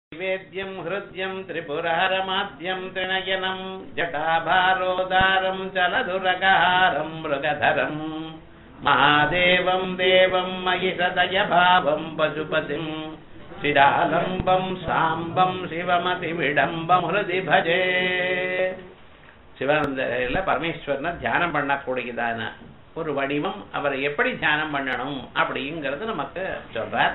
वेद्यं हृद्यं त्रिपुरहरमाद्यं त्रिनयनं जटाभारोदारं चलदुरगहारं मृगधरं महादेवं देवं मयि सदयभावं पशुपतिं शिरालम्बं साम्बं சிவமதிவிடம்பம் ஹிருதி பஜே சிவானந்தரில் பரமேஸ்வரனை தியானம் பண்ணக்கூடியதான ஒரு வடிவம் அவரை எப்படி தியானம் பண்ணணும் அப்படிங்கிறது நமக்கு சொல்றார்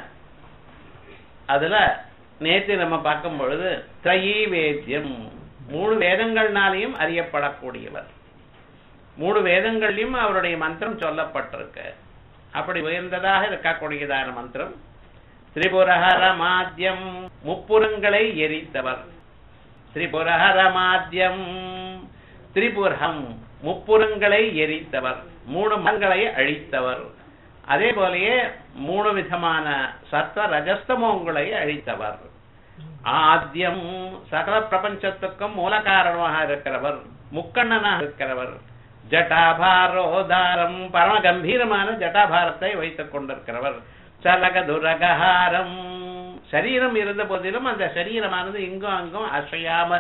அதுல நேற்று நம்ம பார்க்கும் பொழுது திரையீ வேத்தியம் மூணு வேதங்கள்னாலையும் அறியப்படக்கூடியவர் மூணு வேதங்கள்லயும் அவருடைய மந்திரம் சொல்லப்பட்டிருக்கு அப்படி உயர்ந்ததாக இருக்கக்கூடியதான மந்திரம் திரிபுரஹர மாத்தியம் முப்புறங்களை எரித்தவர் திரிபுரஹர மாத்தியம் திரிபுரம் முப்புறங்களை எரித்தவர் மூணு மங்களை அழித்தவர் அதே போலயே மூணு விதமான சத்வ ரஜஸ்தமோங்களை அழித்தவர் ஆத்தியம் சகல பிரபஞ்சத்துக்கும் மூல காரணமாக இருக்கிறவர் முக்கண்ணனாக இருக்கிறவர் ஜட்டாபாரோதாரம் பரம கம்பீரமான ஜட்டாபாரத்தை வைத்துக் கொண்டிருக்கிறவர் சலக துரகஹாரம் சரீரம் இருந்த போதிலும் அந்த சரீரமானது இங்கும் அங்கும் அசையாம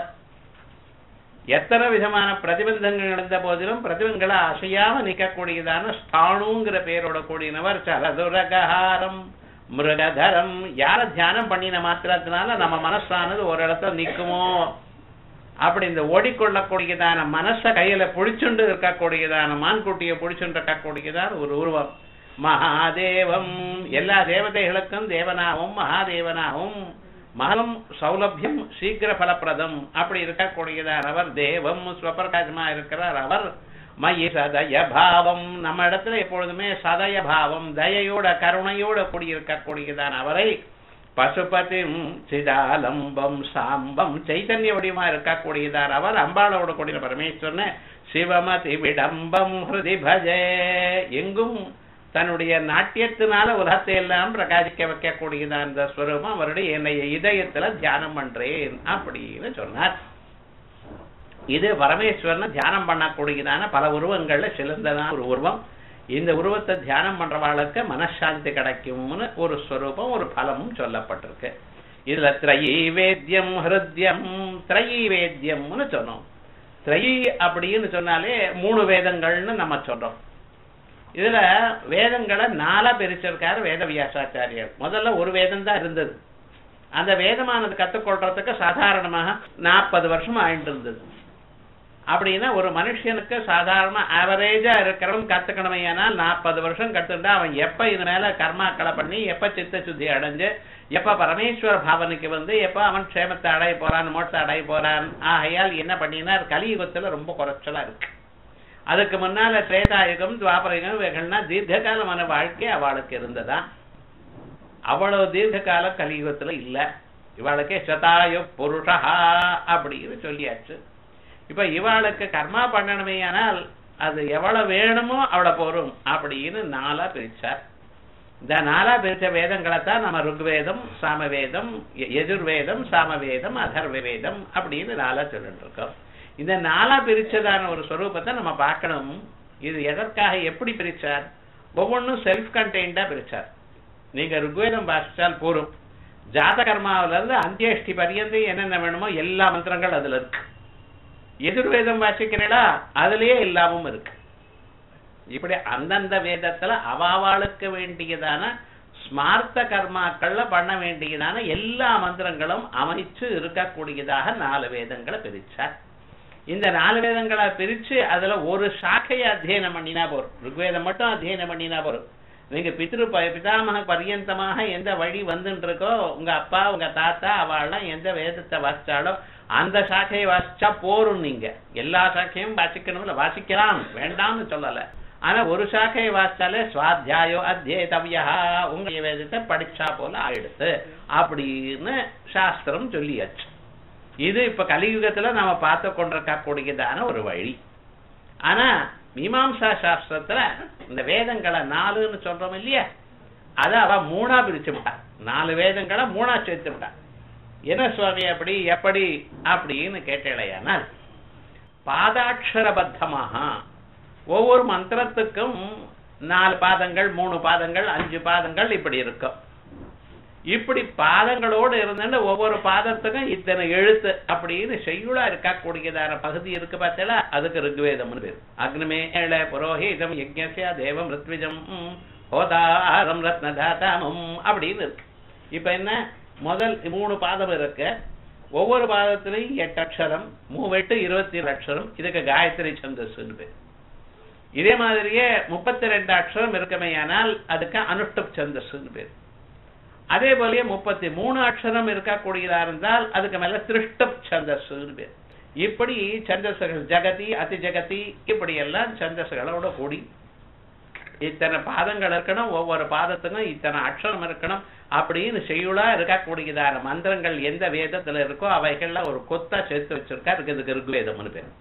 எத்தனை விதமான பிரதிபந்தங்கள் இருந்த போதிலும் பிரதிபங்களை அசையாம நிற்கக்கூடியதான ஸ்தானுங்கிற பேரோட கூடினவர் சலதுரகஹாரம் மிருகதரம் யார தியானம் பண்ணின மாத்திரத்தினால நம்ம மனசானது ஒரு இடத்துல நிக்குமோ அப்படி இந்த ஓடிக்கொள்ளக்கூடியதான மனச கையில புடிச்சுண்டு இருக்கக்கூடியதான மான்குட்டியை புடிச்சுண்டு இருக்கக்கூடியதான ஒரு உருவம் மகாதேவம் எல்லா தேவதைகளுக்கும் தேவனாகவும் மகாதேவனாகவும் மகலம் சௌலபியம் சீக்கிர பலப்பிரதம் அப்படி இருக்கக்கூடியதார் அவர் தேவம் ஸ்வபிரகாசமா இருக்கிறார் அவர் மயி சதய பாவம் நம்ம இடத்துல எப்பொழுதுமே சதய பாவம் தயையோட கருணையோட கூடியிருக்கக்கூடியதான் அவரை பசுபதிம் சிதாலம்பம் சாம்பம் சைத்தன்ய வடிவமா இருக்கக்கூடியதார் அவர் அம்பாளோட கூடிய பரமேஸ்வரன சிவமதி விடம்பம் ஹிருதி பஜே எங்கும் தன்னுடைய நாட்டியத்தினால உலகத்தை எல்லாம் பிரகாசிக்க வைக்கக்கூடியதான் இந்த ஸ்வரூபம் அவருடைய என்னைய இதயத்துல தியானம் பண்றேன் அப்படின்னு சொன்னார் இது பரமேஸ்வரனை தியானம் பண்ணக்கூடியதான பல உருவங்கள்ல சிறந்ததான ஒரு உருவம் இந்த உருவத்தை தியானம் பண்றவாளுக்கு மனசாந்தி கிடைக்கும்னு ஒரு ஸ்வரூபம் ஒரு பலமும் சொல்லப்பட்டிருக்கு இதுல திரையீ வேத்தியம் ஹிருத்யம் திரையீ வேத்தியம்னு சொன்னோம் திரையீ அப்படின்னு சொன்னாலே மூணு வேதங்கள்னு நம்ம சொல்றோம் இதுல வேதங்களை நாலா பிரிச்சிருக்காரு வேத வியாசாச்சாரியர் முதல்ல ஒரு வேதம் தான் இருந்தது அந்த வேதமானது கத்துக்கொள்றதுக்கு சாதாரணமாக நாற்பது வருஷம் ஆயிட்டு இருந்தது அப்படின்னா ஒரு மனுஷனுக்கு சாதாரண ஆவரேஜா இருக்கிறவன் கத்துக்கணுமே ஏன்னால் நாற்பது வருஷம் கத்துட்டா அவன் எப்ப இது மேல கர்மாக்களை பண்ணி எப்ப சித்த சுத்தி அடைஞ்சு எப்ப பரமேஸ்வர பாவனைக்கு வந்து எப்ப அவன் க்ஷேமத்தை அடைய போறான் மோட்சத்தை அடைய போறான் ஆகையால் என்ன பண்ணினார் கலியுகத்துல ரொம்ப குறைச்சலா இருக்கு அதுக்கு முன்னால திரேதாயுகம் துவாபரயுகம் இவைகள்னா தீர்க்ககாலமான வாழ்க்கை அவளுக்கு இருந்ததா அவ்வளவு தீர்க்க கால கலியுகத்துல இல்ல இவாளுக்கே சதாயு புருஷா அப்படின்னு சொல்லியாச்சு இப்ப இவாளுக்கு கர்மா பண்ணணுமே ஆனால் அது எவ்வளவு வேணுமோ அவ்வளவு போரும் அப்படின்னு நாளா பிரிச்சார் இந்த நாளா பிரிச்ச வேதங்களை தான் நம்ம ருக்வேதம் சாமவேதம் எதிர்வேதம் சாமவேதம் அதர்வ வேதம் அப்படின்னு நாளா சொல்லிட்டு இருக்கோம் இந்த நாளா பிரிச்சதான ஒரு ஸ்வரூபத்தை நம்ம பார்க்கணும் இது எதற்காக எப்படி பிரிச்சார் ஒவ்வொன்றும் செல்ஃப் கண்டெய்ன்டா பிரிச்சார் நீங்க ருக்வேதம் வாசிச்சால் போரும் ஜாத கர்மாவில இருந்து அந்தியஷ்டி பரியந்தம் என்னென்ன வேணுமோ எல்லா மந்திரங்கள் அதுல இருக்கு எதிர்வேதம் வாசிக்கிறீங்களா அதுலயே எல்லாமும் இருக்கு இப்படி அந்தந்த வேதத்துல அவாவாளுக்கு வேண்டியதான ஸ்மார்த்த கர்மாக்கள்ல பண்ண வேண்டியதான எல்லா மந்திரங்களும் அமைச்சு இருக்கக்கூடியதாக நாலு வேதங்களை பிரிச்சார் இந்த நாலு வேதங்களை பிரிச்சு அதுல ஒரு சாக்கையை அத்தியனம் பண்ணினா போறோம் ருக்வேதம் மட்டும் அத்தியனம் பண்ணினா போறோம் நீங்க பித்ரு பிதாமக பரியந்தமாக எந்த வழி வந்துட்டு இருக்கோ உங்க அப்பா உங்க தாத்தா அவள்லாம் எந்த வேதத்தை வாசிச்சாலும் அந்த சாக்கையை வாசிச்சா போரும் நீங்க எல்லா சாக்கையும் வாசிக்கணும்ல வாசிக்கலாம் வேண்டாம்னு சொல்லல ஆனா ஒரு சாக்கையை வாசிச்சாலே சுவாத்தியாயோ அத்தியேதவியா உங்க வேதத்தை படிச்சா போல ஆயிடுத்து அப்படின்னு சாஸ்திரம் சொல்லியாச்சு இது இப்ப கலியுகத்துல நாம பார்த்து கொண்டிருக்கக்கூடியதான ஒரு வழி ஆனா மீமாம்சா சாஸ்திரத்துல இந்த வேதங்களை நாலுன்னு சொல்றோம் இல்லையா அத அவ மூணா பிரிச்சு விட்டா நாலு வேதங்களை மூணா சேர்த்து விட்டா என்ன சுவாமி அப்படி எப்படி அப்படின்னு கேட்டேடையானால் பாதாட்சரபத்தமாக ஒவ்வொரு மந்திரத்துக்கும் நாலு பாதங்கள் மூணு பாதங்கள் அஞ்சு பாதங்கள் இப்படி இருக்கும் இப்படி பாதங்களோடு இருந்துட்டு ஒவ்வொரு பாதத்துக்கும் இத்தனை எழுத்து அப்படின்னு செய்யுளா இருக்கக்கூடியதான பகுதி இருக்கு பார்த்தீங்களா அதுக்கு ருக்வேதம்னு பேர் அக்னிமேள புரோஹிதம் யஜ்ஞஸ்ய தேவம் ரித்விஜம் ஹோதாரம் ரத்னதாதாமம் அப்படின்னு இருக்கு இப்ப என்ன முதல் மூணு பாதம் இருக்கு ஒவ்வொரு பாதத்திலையும் எட்டு அக்ஷரம் மூவெட்டு இருபத்தி ஏழு அக்ஷரம் இதுக்கு காயத்ரி சந்தஸ்ன்னு பேர் இதே மாதிரியே முப்பத்தி ரெண்டு அக்ஷரம் இருக்கமேயானால் அதுக்கு அனுஷ்டப் சந்தஸ்ன்னு பேர் அதே போலயே முப்பத்தி மூணு அக்ஷரம் இருக்கக்கூடியதா இருந்தால் அதுக்கு மேல திருஷ்டப் சந்தஸ்ன்னு பேர் இப்படி சந்தஸ்கள் ஜகதி அதி ஜகதி இப்படி எல்லாம் சந்தஸ்களோட கூடி இத்தனை பாதங்கள் இருக்கணும் ஒவ்வொரு பாதத்துக்கும் இத்தனை அக்ஷரம் இருக்கணும் அப்படின்னு செய்யுளா இருக்கக்கூடியதான மந்திரங்கள் எந்த வேதத்துல இருக்கோ அவைகள்ல ஒரு கொத்தா சேர்த்து வச்சிருக்கா இருக்கு இதுக்கு ருக்வேதம்னு பேர்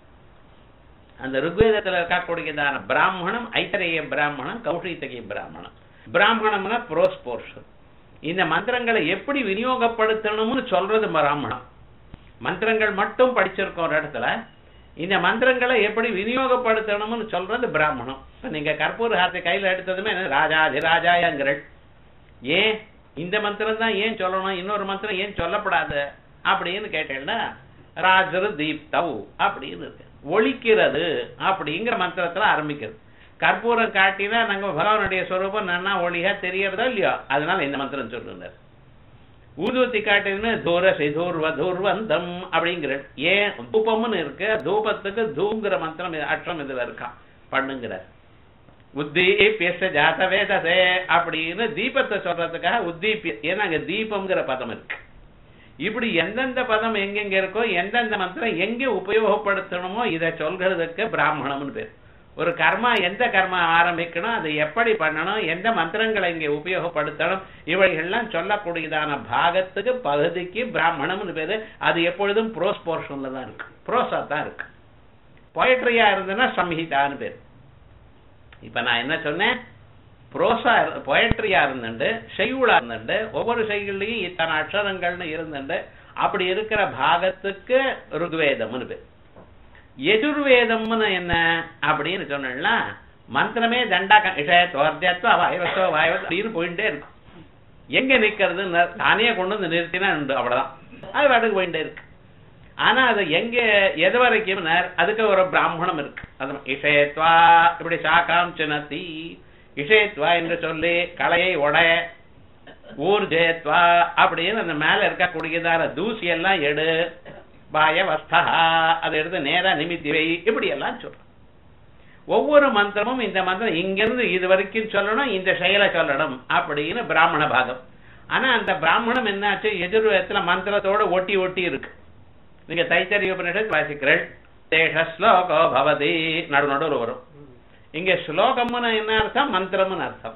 அந்த ருக்வேதத்துல இருக்கக்கூடியதான பிராமணம் ஐத்தரேய பிராமணம் கௌஷித்தகிய பிராமணம் பிராமணம்னா ப்ரோஸ் போர்ஷன் இந்த மந்திரங்களை எப்படி விநியோகப்படுத்தணும்னு சொல்றது பிராமணம் மந்திரங்கள் மட்டும் படிச்சிருக்கோம் ஒரு இடத்துல இந்த மந்திரங்களை எப்படி விநியோகப்படுத்தணும்னு சொல்றது பிராமணம் இப்ப நீங்க கற்பூர ஹாரத்தை கையில எடுத்ததுமே ராஜாதிராஜாயங்கள் ஏன் இந்த மந்திரம் தான் ஏன் சொல்லணும் இன்னொரு மந்திரம் ஏன் சொல்லப்படாது அப்படின்னு கேட்டேன்னா ராஜரு தீப்தவ் அப்படின்னு இருக்கு ஒழிக்கிறது அப்படிங்கிற மந்திரத்துல ஆரம்பிக்கிறது கற்பூரம் காட்டினா நாங்க பகவானுடைய ஸ்வரூபம் நன்னா ஒளியா தெரியறதோ இல்லையோ அதனால இந்த மந்திரம் சொல்லுங்க ஊதுவத்தி காட்டுன்னு தூர சிதூர்வ தூர்வந்தம் அப்படிங்கிற ஏன் தூபம்னு இருக்கு தூபத்துக்கு தூங்கிற மந்திரம் அற்றம் இதுல இருக்கான் பண்ணுங்கிற உத்தீபிய ஜாத வேதசே அப்படின்னு தீபத்தை சொல்றதுக்காக உத்தீபிய ஏன்னா அங்க தீபம்ங்கிற பதம் இருக்கு இப்படி எந்தெந்த பதம் எங்கெங்க இருக்கோ எந்தெந்த மந்திரம் எங்க உபயோகப்படுத்தணுமோ இதை சொல்றதுக்கு பிராமணம்னு பேர் ஒரு கர்மா எந்த கர்மா ஆரம்பிக்கணும் அதை எப்படி பண்ணணும் எந்த மந்திரங்களை இங்கே உபயோகப்படுத்தணும் இவைகள்லாம் சொல்லக்கூடியதான பாகத்துக்கு பகுதிக்கு பிராமணம்னு பேரு அது எப்பொழுதும் ப்ரோஸ் போர்ஷன்ல தான் இருக்கு ப்ரோஸா தான் இருக்கு பொயட்ரியா இருந்ததுன்னா சம்ஹிதான்னு பேர் இப்ப நான் என்ன சொன்னேன் புரோசா பொயட்ரியா இருந்துண்டு செய்யுளா இருந்துண்டு ஒவ்வொரு செய்யுள்லையும் இத்தனை அக்ஷரங்கள்னு இருந்துண்டு அப்படி இருக்கிற பாகத்துக்கு ருக்வேதம்னு பேர் எஜுர்வேதம்னு என்ன அப்படின்னு சொன்னா மந்திரமே தண்டாக்கம் இஷயத்வர்த்தியத்துவ வாயவத்தோ வாயவத் அப்படின்னு போயிட்டே இருக்கும் எங்க நிக்கிறதுன்னு தானே கொண்டு வந்து நிறுத்தினா உண்டு அவ்வளவுதான் அது பாட்டுக்கு போயிட்டே இருக்கு ஆனா அது எங்க எது வரைக்கும் அதுக்கு ஒரு பிராமணம் இருக்கு அது இஷயத்வா இப்படி சாக்காம் சினத்தி இஷயத்வா என்று சொல்லி கலையை உடைய ஊர்ஜயத்வா அப்படின்னு அந்த மேல இருக்கக்கூடியதான தூசி எல்லாம் எடு பாயவஸ்தா அதை எடுத்து நேரா நிமித்தி வை இப்படி எல்லாம் சொல்றோம் ஒவ்வொரு மந்திரமும் இந்த மந்திரம் இங்கிருந்து இது வரைக்கும் சொல்லணும் இந்த செயலை சொல்லணும் அப்படின்னு பிராமண பாகம் ஆனா அந்த பிராமணம் என்னாச்சு எதிர்வேதத்துல மந்திரத்தோட ஒட்டி ஒட்டி இருக்கு நீங்க தைத்தரிய உபநிஷத் வாசிக்கிறேன் தேஷ ஸ்லோகோ பவதி நடு நடுவில் வரும் இங்க ஸ்லோகம்னு என்ன அர்த்தம் மந்திரம்னு அர்த்தம்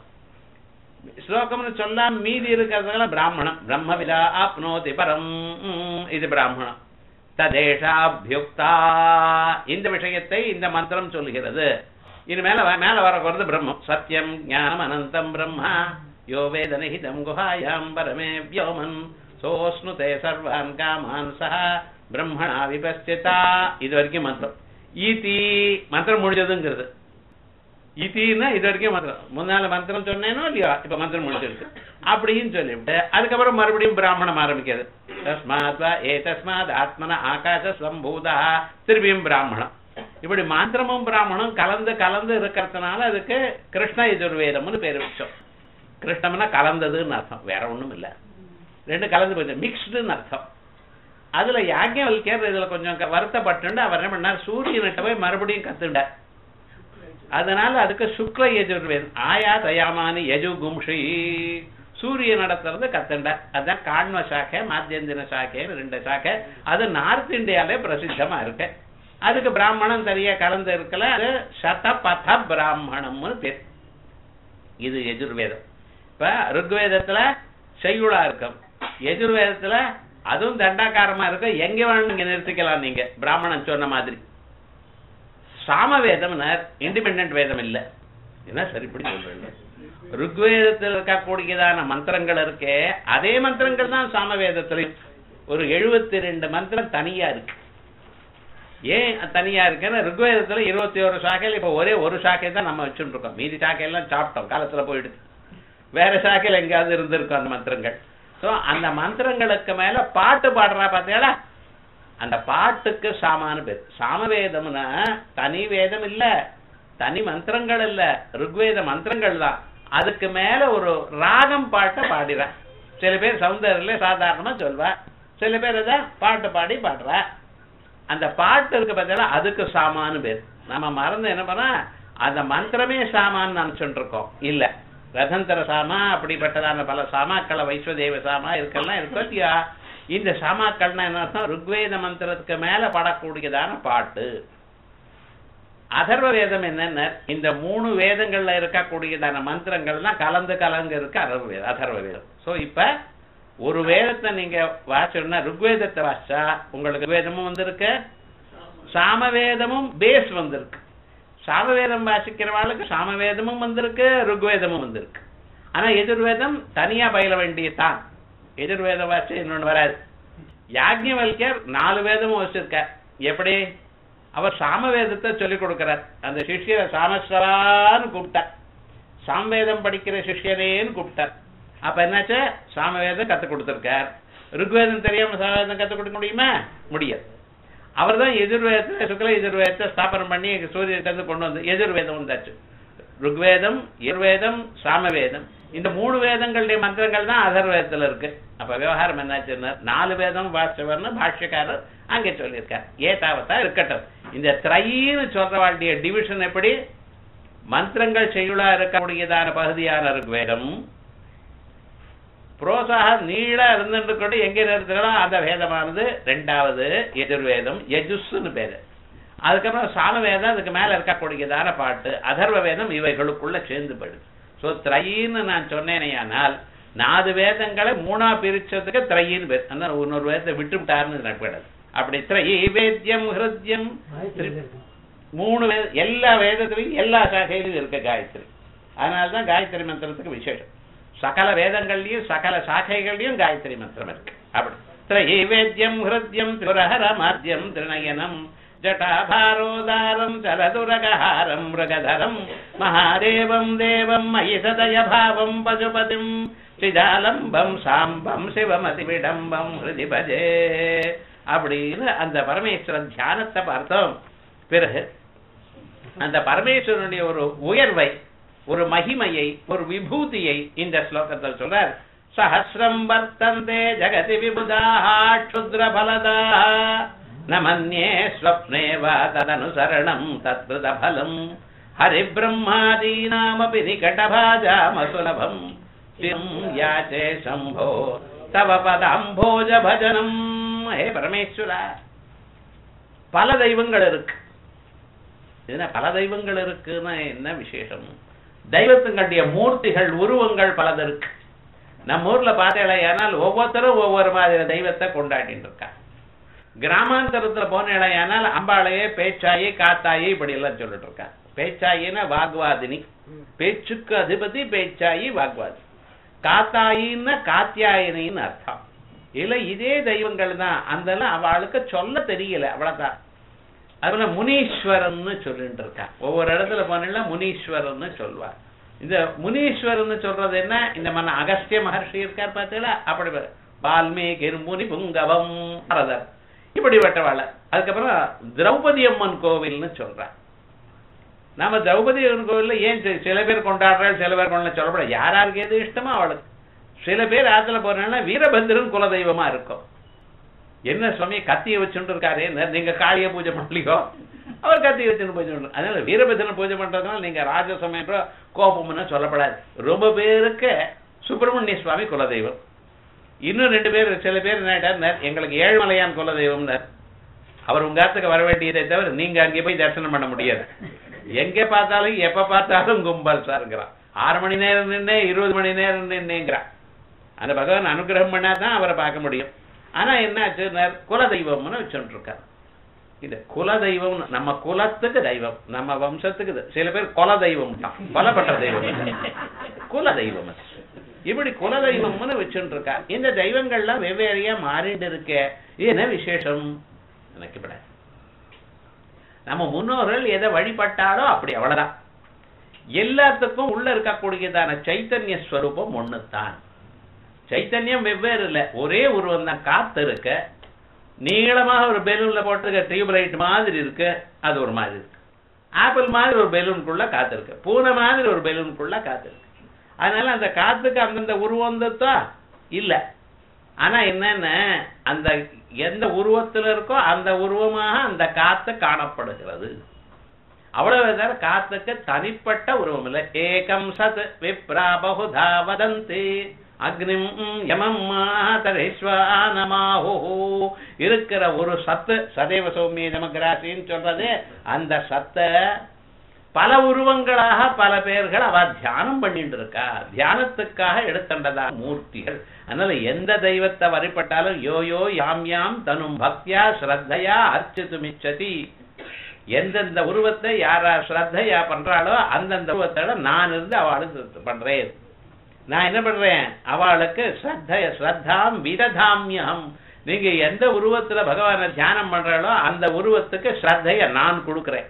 ஸ்லோகம்னு சொல்லாம மீதி இருக்கிறதுனால பிராமணம் பிரம்மவிதா ஆப்னோதி பரம் இது பிராமணம் ததேஷாபியுக்தா இந்த விஷயத்தை இந்த மந்திரம் சொல்லுகிறது இது மேல மேல வர வருது பிரம்மம் சத்தியம் ஞானம் அனந்தம் பிரம்மா யோ வேதனிஹிதம் குஹாயாம் பரமே வியோமன் சோஸ்னுதே சர்வான் காமான் சஹ பிரம்மணா விபஸ்திதா இது வரைக்கும் மந்திரம் ஈதி மந்திரம் முடிஞ்சதுங்கிறது இத்தின்னா இது வரைக்கும் மந்திரம் முன்னால மந்திரம் சொன்னேனோ இல்லையோ இப்ப மந்திரம் முடிச்சிருக்கு அப்படின்னு சொல்லிவிட்டு அதுக்கப்புறம் மறுபடியும் பிராமணம் ஆரம்பிக்கிறது தஸ்மாத் ஏ தஸ்மாத் ஆத்மன ஆகாச சம்பூதா திரும்பியும் பிராமணம் இப்படி மாந்திரமும் பிராமணம் கலந்து கலந்து இருக்கிறதுனால அதுக்கு கிருஷ்ண எதிர்வேதம்னு பேர் வச்சோம் கிருஷ்ணம்னா கலந்ததுன்னு அர்த்தம் வேற ஒண்ணும் இல்ல ரெண்டு கலந்து போச்சு மிக்ஸ்டுன்னு அர்த்தம் அதுல யாக்கியவல்யர் இதுல கொஞ்சம் வருத்தப்பட்டு அவர் என்ன பண்ணார் சூரியன்கிட்ட போய் மறுபடியும் கத்துண்டார் அதனால அதுக்கு சுக்ல யஜுர்வேதம் ஆயா தயாமானி யஜு கும்ஷி சூரிய நடத்துறது கத்துண்ட அதான் காண்ம சாக்கை மாத்தியந்திர சாக்கைன்னு ரெண்டு சாக்கை அது நார்த் இந்தியாலே பிரசித்தமா இருக்கு அதுக்கு பிராமணம் சரியா கலந்து இருக்கல அது சதபத பிராமணம்னு பேர் இது எஜுர்வேதம் இப்ப ருக்வேதத்துல செய்யுளா இருக்கும் எஜுர்வேதத்துல அதுவும் தண்டாக்காரமா இருக்கும் எங்க வேணும் நீங்க நிறுத்திக்கலாம் நீங்க பிராமணன் சொன்ன மாதிரி சாம வேதம் இண்டிபெண்ட் வேதம் இல்ல என்ன சரி இப்படி சொல்றேன் ருக்வேதத்தில் இருக்கக்கூடியதான மந்திரங்கள் இருக்கே அதே மந்திரங்கள் தான் சாம வேதத்திலையும் ஒரு எழுபத்தி ரெண்டு மந்திரம் தனியா இருக்கு ஏன் தனியா இருக்குன்னா ருக்வேதத்துல இருபத்தி ஒரு சாக்கையில் இப்ப ஒரே ஒரு சாக்கை தான் நம்ம வச்சுட்டு இருக்கோம் மீதி சாக்கையெல்லாம் சாப்பிட்டோம் காலத்துல போயிடுது வேற சாக்கையில் எங்கேயாவது இருந்திருக்கும் அந்த மந்திரங்கள் ஸோ அந்த மந்திரங்களுக்கு மேல பாட்டு பாடுறா பார்த்தீங்களா அந்த பாட்டுக்கு சாமானு பேர் சாமவேதம்னா தனி வேதம் இல்ல தனி மந்திரங்கள் இல்ல ருக்வேத மந்திரங்கள் தான் அதுக்கு மேல ஒரு ராகம் பாட்டை பாடிறா சில பேர் சௌந்தர்யில சாதாரணமா சொல்வா சில பேர் அதை பாட்டு பாடி பாடுறா அந்த பாட்டு இருக்கு பார்த்தீங்களா அதுக்கு சாமானு பேர் நம்ம மறந்து என்ன பண்ணா அந்த மந்திரமே சாமான்னு நினைச்சுட்டு இருக்கோம் இல்ல ரதந்தர சாமா அப்படிப்பட்டதான பல சாமாக்களை வைஸ்வதேவ சாமா இருக்கலாம் இருக்கோ இல்லையா இந்த சாமாக்கள்னா என்ன அர்த்தம் ருக்வேத மந்திரத்துக்கு மேல பாடக்கூடியதான பாட்டு அதர்வ வேதம் என்னென்ன இந்த மூணு வேதங்கள்ல இருக்கக்கூடியதான மந்திரங்கள்லாம் கலந்து கலந்து இருக்கு அதர்வ வேதம் அதர்வ வேதம் சோ இப்ப ஒரு வேதத்தை நீங்க வாசிச்சோம்னா ருக்வேதத்தை வாசிச்சா உங்களுக்கு வேதமும் வந்திருக்கு சாமவேதமும் பேஸ் வந்திருக்கு சாமவேதம் வாசிக்கிறவாளுக்கு சாமவேதமும் வந்திருக்கு ருக்வேதமும் வந்திருக்கு ஆனா எதிர்வேதம் தனியா பயில வேண்டியதுதான் எதிர்வேதம் வாசி இன்னொன்னு வராது யாக்ஞவல்யர் நாலு வேதமும் வச்சிருக்கார் எப்படி அவர் சாமவேதத்தை சொல்லிக் கொடுக்கிறார் அந்த சிஷ்யரை சாமஸ்வரான்னு கூப்பிட்டார் சாமவேதம் படிக்கிற சிஷ்யரேன்னு கூப்பிட்டார் அப்ப என்னாச்சு சாமவேதம் கத்துக் கொடுத்திருக்கார் ருக்வேதம் தெரியாம சாமவேதம் கத்துக் கொடுக்க முடியுமா முடியாது அவர் தான் எதிர்வேதத்தை சுக்ல எதிர்வேதத்தை ஸ்தாபனம் பண்ணி சூரியத்தை கொண்டு வந்து எதிர்வேதம் வந்தாச்சு ருக்வேதம் எதிர்வேதம் சாமவேதம் இந்த மூணு வேதங்களுடைய மந்திரங்கள் தான் அதர்வேதத்துல இருக்கு அப்ப விவகாரம் என்னாச்சுன்னா நாலு வேதம் வாசிச்சவர்னு பாஷ்யக்காரர் அங்கே சொல்லியிருக்கார் ஏதாவத்தா இருக்கட்டும் இந்த திரைன்னு சொல்ற வாழ்க்கைய டிவிஷன் எப்படி மந்திரங்கள் செய்யுளா இருக்கக்கூடியதான பகுதியான ருக்வேதம் புரோசாக நீளா இருந்துட்டு கொண்டு எங்க நிறுத்துகிறோம் அந்த வேதமானது ரெண்டாவது எதிர்வேதம் யஜுஸ்ன்னு பேரு அதுக்கப்புறம் சாமவேதம் அதுக்கு மேல இருக்கக்கூடியதான பாட்டு அதர்வ வேதம் இவைகளுக்குள்ள சேர்ந்து போயிடுது சோ திரையின்னு நான் சொன்னேனேயானால் நாலு வேதங்களை மூணா பிரிச்சதுக்கு திரையின்னு பேர் அந்த இன்னொரு வேதத்தை விட்டுவிட்டாருன்னு நினைப்படாது அப்படி திரை வேத்தியம் ஹிருத்யம் மூணு வேத எல்லா வேதத்திலையும் எல்லா சாகையிலும் இருக்க காயத்ரி அதனாலதான் காயத்ரி மந்திரத்துக்கு விசேஷம் சகல வேதங்கள்லயும் சகல சாக்கைகள்லயும் காயத்ரி மந்திரம் இருக்கு அப்படி திரை வேத்தியம் ஹிருத்யம் திரஹர மாத்தியம் திருநயனம் ஜட்டாபாரோதாரம் சலதுரகஹாரம் மிருகதரம் மகாதேவம் தேவம் மயி சதய பாவம் பசுபதிம் சிஜாலம்பம் சாம்பம் சிவமதி விடம்பம் ஹிருதி பஜே அப்படின்னு அந்த பரமேஸ்வரன் தியானத்தை பார்த்தோம் பிறகு அந்த பரமேஸ்வரனுடைய ஒரு உயர்வை ஒரு மகிமையை ஒரு விபூதியை இந்த ஸ்லோகத்தில் சொல்றார் சஹசிரம் வர்த்தந்தே ஜகதி விபுதாக க்ஷுத்ர பலதாக ந மன்யே ஸ்வப்னே வா ததனுசரணம் தத்ருத பலம் ஹரிபிரம்மாதீனாமபி நிகடபாஜாமசுலபம் திம் யாச்சே சம்போ தவ பதாம்போஜ பஜனம் ஹே பரமேஸ்வரா பல தெய்வங்கள் இருக்கு இதுனா பல தெய்வங்கள் இருக்குன்னா என்ன விசேஷம் தெய்வத்துங்களுடைய மூர்த்திகள் உருவங்கள் பலது இருக்கு நம்ம ஊர்ல பார்த்தேனால் ஒவ்வொருத்தரும் ஒவ்வொரு மாதிரி தெய்வத்தை கொண்டாடிட்டு இருக்கா கிராமாந்தரத்துல போனேனால் அம்பாளையே பேச்சாயி காத்தாயி இப்படி எல்லாம் சொல்லிட்டு இருக்கா பேச்சாயின்னா வாக்வாதினி பேச்சுக்கு அதிபதி பேச்சாயி வாக்வாதி காத்தாயின்னா காத்தியாயினின்னு அர்த்தம் இல்ல இதே தெய்வங்கள் தான் அதெல்லாம் அவளுக்கு சொல்ல தெரியல அவ்வளவுதான் அதுல முனீஸ்வரன்னு சொல்லிட்டு இருக்கா ஒவ்வொரு இடத்துல போனா முனீஸ்வரன்னு சொல்வார் இந்த முனீஸ்வரன்னு சொல்றது என்ன இந்த மன அகஸ்திய மகர்ஷி இருக்கார் பார்த்தீங்களா அப்படி வால்மீகி முனி புங்கவம் பரதர் இப்படிப்பட்டவாள் அதுக்கப்புறம் திரௌபதி அம்மன் கோவில்னு சொல்றா நாம திரௌபதி அம்மன் கோவில்ல ஏன் சி- சில பேர் கொண்டாடுறாள் சில பேர் கொண்டாட சொல்லப்படாது யார் யாருக்கு எது இஷ்டமோ அவளுக்கு சில பேர் ஆத்துல போறாங்கன்னா வீரபத்திரன் குலதெய்வமா இருக்கும் என்ன சுவாமி கத்தியை வச்சுட்டு இருக்காரு நீங்க காளிய பூஜை பண்ணலையோ அவர் கத்தி வச்சுட்டு பூஜை பண்றாரு அதனால வீரபத்திரன் பூஜை பண்றதுனால நீங்க ராஜசமயன்ற கோபம்னு சொல்லப்படாது ரொம்ப பேருக்கு சுப்பிரமணிய சுவாமி குலதெய்வம் இன்னும் ரெண்டு பேர் சில பேர் என்ன எங்களுக்கு ஏழுமலையான் குலதெய்வம்னார் அவர் உங்க இடத்துக்கு வர வேண்டியதை தவிர நீங்க அங்கே போய் தரிசனம் பண்ண முடியாது எங்க பார்த்தாலும் எப்ப பார்த்தாலும் கும்பல் சாருங்கிறான் ஆறு மணி நேரம் நின்று இருபது மணி நேரம் நின்னுங்கிறான் அந்த பகவான் அனுகிரகம் பண்ணாதான் அவரை பார்க்க முடியும் ஆனா என்னாச்சு குல தெய்வம்னு வச்சுட்டு இருக்கார் இது குல தெய்வம் நம்ம குலத்துக்கு தெய்வம் நம்ம வம்சத்துக்கு இது. சில பேர் குல தெய்வம் தான் கொலப்பட்ட தெய்வம் இல்ல. குல தெய்வம் அது. இப்படி குல தெய்வம்னு வச்சுட்டு இருக்கா இந்த தெய்வங்கள்லாம் வெவ்வேறையா மாறிட்டு இருக்க இது என்ன விசேஷம் எனக்கு இப்பட நம்ம முன்னோர்கள் எதை வழிபட்டாலோ அப்படி அவ்வளவுதான் எல்லாத்துக்கும் உள்ள இருக்கக்கூடியதான சைத்தன்ய ஸ்வரூபம் ஒண்ணுதான் சைத்தன்யம் வெவ்வேறு இல்ல ஒரே உருவம் தான் காத்து இருக்க நீளமாக ஒரு பெலூன்ல போட்டிருக்க டியூப் லைட் மாதிரி இருக்கு அது ஒரு மாதிரி இருக்கு ஆப்பிள் மாதிரி ஒரு பெலூனுக்குள்ள காத்து இருக்கு பூனை மாதிரி ஒரு பெலூனுக்குள்ள காத்து இருக்கு அதனால அந்த காத்துக்கு அந்தந்த உருவம் தான் இல்ல ஆனா என்னன்னா அந்த எந்த உருவத்துல இருக்கோ அந்த உருவமாக அந்த காத்து காணப்படுகிறது அவ்வளவு தவிர காத்துக்கு தனிப்பட்ட உருவம் இல்லை ஏகம் சத் விப்ரா பகுதா வதந்தி அக்னிம் யமம் மாதரேஸ்வானமாஹோ இருக்கிற ஒரு சத்து சதைவ சௌமிய நமகிராசின்னு சொல்றது அந்த சத்தை பல உருவங்களாக பல பேர்கள் அவ தியானம் பண்ணிட்டு இருக்கா தியானத்துக்காக எடுத்தண்டதா மூர்த்திகள் அதனால எந்த தெய்வத்தை வழிபட்டாலும் யோ யோ யாம் யாம் தனும் பக்தியா ஸ்ரத்தையா அர்ச்சித்து மிச்சதி எந்தெந்த உருவத்தை யாரா ஸ்ரத்தையா பண்றாளோ அந்தந்த உருவத்தோட நான் இருந்து அவளுக்கு பண்றேன் நான் என்ன பண்றேன் அவளுக்கு ஸ்ரத்தைய ஸ்ரத்தாம் விததாமியம் நீங்க எந்த உருவத்துல பகவானை தியானம் பண்றாளோ அந்த உருவத்துக்கு ஸ்ரத்தைய நான் கொடுக்கிறேன்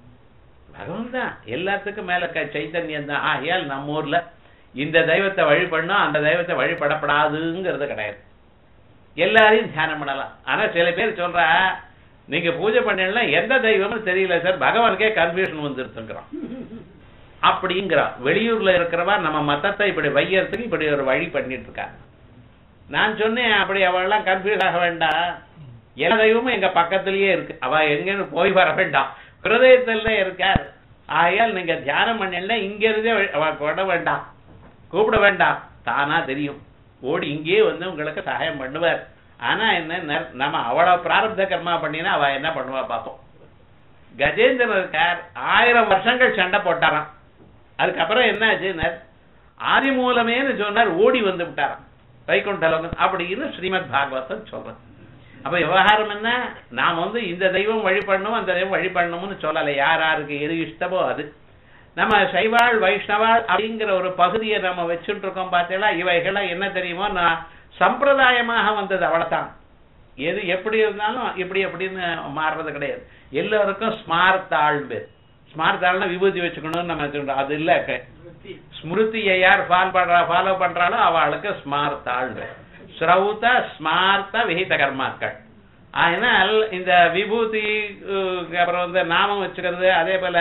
பகவான் தான் எல்லாத்துக்கும் மேல க- சைத்தன்யம் தான் ஆகையால் நம்ம ஊர்ல இந்த தெய்வத்தை வழிபடணும் அந்த தெய்வத்தை வழிபடப்படாதுங்கிறது கிடையாது எல்லாரையும் தியானம் பண்ணலாம் ஆனா சில பேர் சொல்றா நீங்க பூஜை பண்ணலாம் எந்த தெய்வம்னு தெரியல சார் பகவானுக்கே கன்ஃபியூஷன் வந்துருச்சுங்கிறான் அப்படிங்கிறான் வெளியூர்ல இருக்கிறவா நம்ம மத்தத்தை இப்படி வையறதுக்கு இப்படி ஒரு வழி பண்ணிட்டு இருக்கா நான் சொன்னேன் அப்படி அவள்லாம் கன்ஃபியூஸ் ஆக வேண்டாம் எல்லா தெய்வமும் எங்க பக்கத்திலேயே இருக்கு அவ எங்கன்னு போய் வர வேண்டாம் ஹிருதயத்துல இருக்கார் ஆகையால் நீங்க தியானம் பண்ணல இங்க இருந்தே வழி- அவ கொட வேண்டாம் கூப்பிட வேண்டாம் தானா தெரியும் ஓடி இங்கேயே வந்து உங்களுக்கு சகாயம் பண்ணுவார் ஆனா என்ன ந- நம்ம அவ்வளவு பிராரப்த கர்மா பண்ணினா அவ என்ன பண்ணுவா பார்ப்போம் கஜேந்திரன் இருக்கார் ஆயிரம் வருஷங்கள் சண்டை போட்டாராம் அதுக்கப்புறம் என்ன ஆச்சுன்னார் ஆதி மூலமேன்னு சொன்னார் ஓடி வந்து விட்டாராம் வைகுண்டலோகம் அப்படின்னு ஸ்ரீமத் பாகவதம் சொல்றேன் அப்ப விவகாரம் என்ன நாம் வந்து இந்த தெய்வம் வழிபடணும் அந்த தெய்வம் வழிபடணும்னு சொல்லலை யார் யாருக்கு எது இஷ்டமோ அது நம்ம சைவாள் வைஷ்ணவாள் அப்படிங்கிற ஒரு பகுதியை நம்ம வச்சுட்டு இருக்கோம் பார்த்தீங்களா இவைகள்லாம் என்ன தெரியுமோ நான் சம்பிரதாயமாக வந்தது அவ்வளவுதான் எது எப்படி இருந்தாலும் இப்படி அப்படின்னு மாறுறது கிடையாது எல்லாருக்கும் ஸ்மார்த்தாள் பேர் ஸ்மார்த்தாள்னா விபூதி வச்சுக்கணும்னு நம்ம சொல்றோம் அது இல்ல க- ஸ்மிருதியை யார் ஃபால் பண்றா ஃபாலோ பண்றாளோ அவளுக்கு ஸ்மார்த்தாள் பேர் ஸ்ரௌத ஸ்மார்த்த விஹித கர்மாக்கள் அதனால் இந்த விபூதி அஹ், அப்புறம் வந்து நாமம் வச்சுக்கிறது அதே போல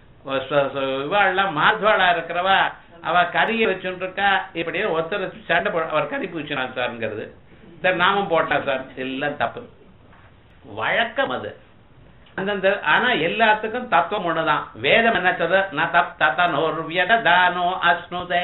இவாள்லாம் மாத்வாளா இருக்கிறவா அவ கறியை வச்சுட்டு இருக்கா இப்படியே ஒருத்தர் சண்டை போ அவர் கறி பூச்சினான் சார்ங்கிறது சார் நாமம் போட்டா சார் எல்லாம் தப்பு வழக்கம் அது அந்தந்த ஆனா எல்லாத்துக்கும் தத்துவம் ஒண்ணுதான் வேதம் என்ன சொல்றது ந தப் ததனோர் வியததானோ அஸ்னுதே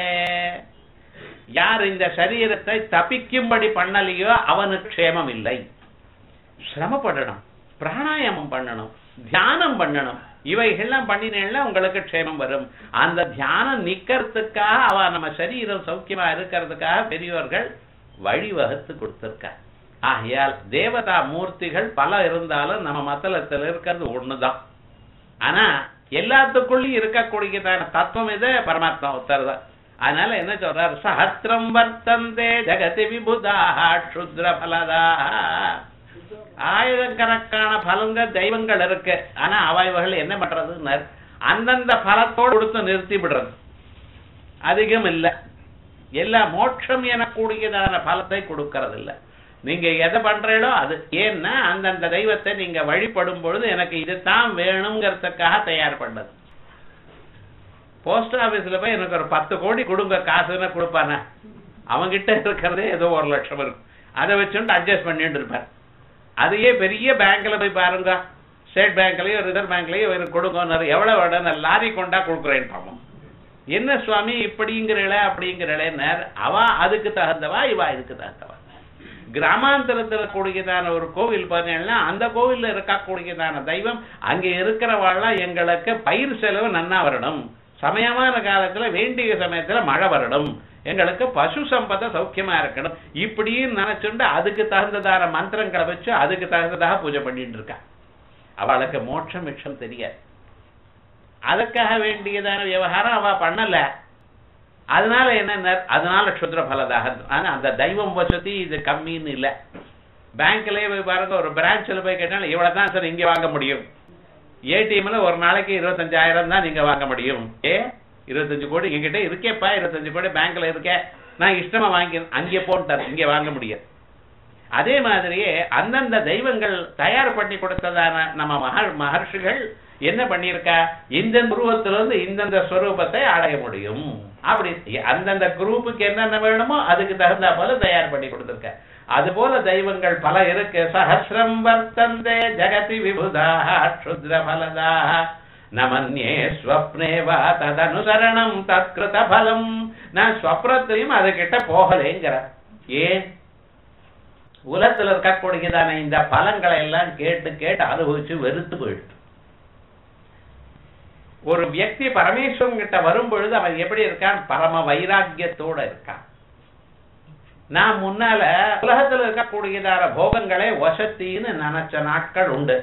யார் இந்த சரீரத்தை தப்பிக்கும்படி பண்ணலையோ அவனுக்கு க்ஷேமம் இல்லை சிரமப்படணும் பிராணாயாமம் பண்ணணும் தியானம் பண்ணணும் இவைகள்லாம் பண்ணினேன்னா உங்களுக்கு க்ஷேமம் வரும் அந்த தியானம் நிக்கிறதுக்காக அவ நம்ம சரீரம் சௌக்கியமா இருக்கிறதுக்காக பெரியவர்கள் வழிவகுத்து கொடுத்திருக்கார் ஆகையால் தேவதா மூர்த்திகள் பல இருந்தாலும் நம்ம மத்தளத்தில் இருக்கிறது ஒண்ணுதான் ஆனா எல்லாத்துக்குள்ளயும் இருக்கக்கூடியதான தத்துவம் இது பரமாத்மா ஒருத்தர் தான் அதனால என்ன சொல்றார் சஹஸ்ரம் வர்த்தந்தே ஜெகதி விபுதாக க்ஷுத்ர பலதாக ஆயிரக்கணக்கான பலங்க தெய்வங்கள் இருக்கு ஆனா அவைவர்கள் என்ன பண்றதுன்னு அந்தந்த பலத்தோடு கொடுத்து நிறுத்தி விடுறது அதிகம் இல்ல எல்லா மோட்சம் எனக்கூடியதான பலத்தை கொடுக்கறது இல்ல நீங்க எதை பண்றீங்களோ அது ஏன்னா அந்தந்த தெய்வத்தை நீங்க வழிபடும் பொழுது எனக்கு இதுதான் வேணுங்கிறதுக்காக தயார் பண்ணது போஸ்ட் ஆபீஸ்ல போய் எனக்கு ஒரு பத்து கோடி கொடுங்க காசுன்னு கொடுப்பானே அவங்கிட்ட இருக்கிறதே ஏதோ ஒரு லட்சம் இருக்கும் அதை வச்சுட்டு அட்ஜஸ்ட் பண்ணிட்டு இருப்பார் அதையே பெரிய பேங்க்ல போய் பாருங்க ஸ்டேட் பேங்க்லயோ ரிசர்வ் பேங்க்லயோ எனக்கு கொடுங்க எவ்வளவு வேணும் நான் லாரி கொண்டா கொடுக்குறேன் பாவம் என்ன சுவாமி இப்படிங்கிறள அப்படிங்கிறளேன்னார் அவ அதுக்கு தகுந்தவா இவா இதுக்கு தகுந்தவா கிராமாந்தரத்துல கூடியதான ஒரு கோவில் பார்த்தீங்கன்னா அந்த கோவில்ல இருக்கக்கூடியதான தெய்வம் அங்க இருக்கிறவாள்லாம் எங்களுக்கு பயிர் செலவு நன்னா வரணும் சமயமான காலத்துல வேண்டிய சமயத்துல மழை வரணும் எங்களுக்கு பசு சம்பத சௌக்கியமா இருக்கணும் இப்படின்னு நினைச்சுண்டு அதுக்கு தகுந்ததான மந்திரங்களை வச்சு அதுக்கு தகுந்ததாக பூஜை பண்ணிட்டு இருக்கா அவளுக்கு மோட்சம் மிட்சம் தெரியாது அதுக்காக வேண்டியதான விவகாரம் அவ பண்ணல அதனால என்ன அதனால க்ஷுத்ர பலதாக ஆனா அந்த தெய்வம் வசதி இது கம்மின்னு இல்ல பேங்க்லயே போய் பாருங்க ஒரு பிரான்ச்ல போய் கேட்டாலும் இவ்வளவு தான் சார் இங்க வாங்க முடியும் ஏடிஎம்ல ஒரு நாளைக்கு இருபத்தஞ்சாயிரம் தான் நீங்க வாங்க முடியும் ஏ இருபத்தஞ்சு கோடி என்கிட்ட இருக்கேப்பா இருபத்தஞ்சு கோடி பேங்க்ல இருக்கே நான் இஷ்டமா வாங்கி அங்கே போட்டார் இங்கே வாங்க முடியாது அதே மாதிரியே அந்தந்த தெய்வங்கள் தயார் பண்ணி கொடுத்ததான நம்ம மகர் மகர்ஷிகள் என்ன பண்ணியிருக்கா இந்த உருவத்திலிருந்து இந்தந்த ஸ்வரூபத்தை அடைய முடியும் அப்படி அந்தந்த குரூப்புக்கு என்னென்ன வேணுமோ அதுக்கு தகுந்த போல தயார் பண்ணி கொடுத்திருக்க அது போல தெய்வங்கள் பல இருக்கு சஹசிரம் வர்த்தந்தே ஜெகதி விபுதாக க்ஷுத்ர பலதாக நமன்யே ஸ்வப்னேவா ததனுசரணம் தத்கிருத பலம் நான் ஸ்வப்னத்திலையும் அது கிட்ட போகலேங்கிற ஏன் உலகத்துல இருக்கக்கூடியதான இந்த பலங்களை எல்லாம் கேட்டு கேட்டு அனுபவிச்சு வெறுத்து போயிடுது ஒரு வியக்தி பரமேஸ்வரன் கிட்ட வரும் பொழுது அவன் எப்படி இருக்கான் பரம வைராக்கியத்தோட இருக்கான் நான் முன்னால உலகத்துல இருக்கக்கூடியதான போகங்களை வசத்தின்னு நினைச்ச நாட்கள் உண்டு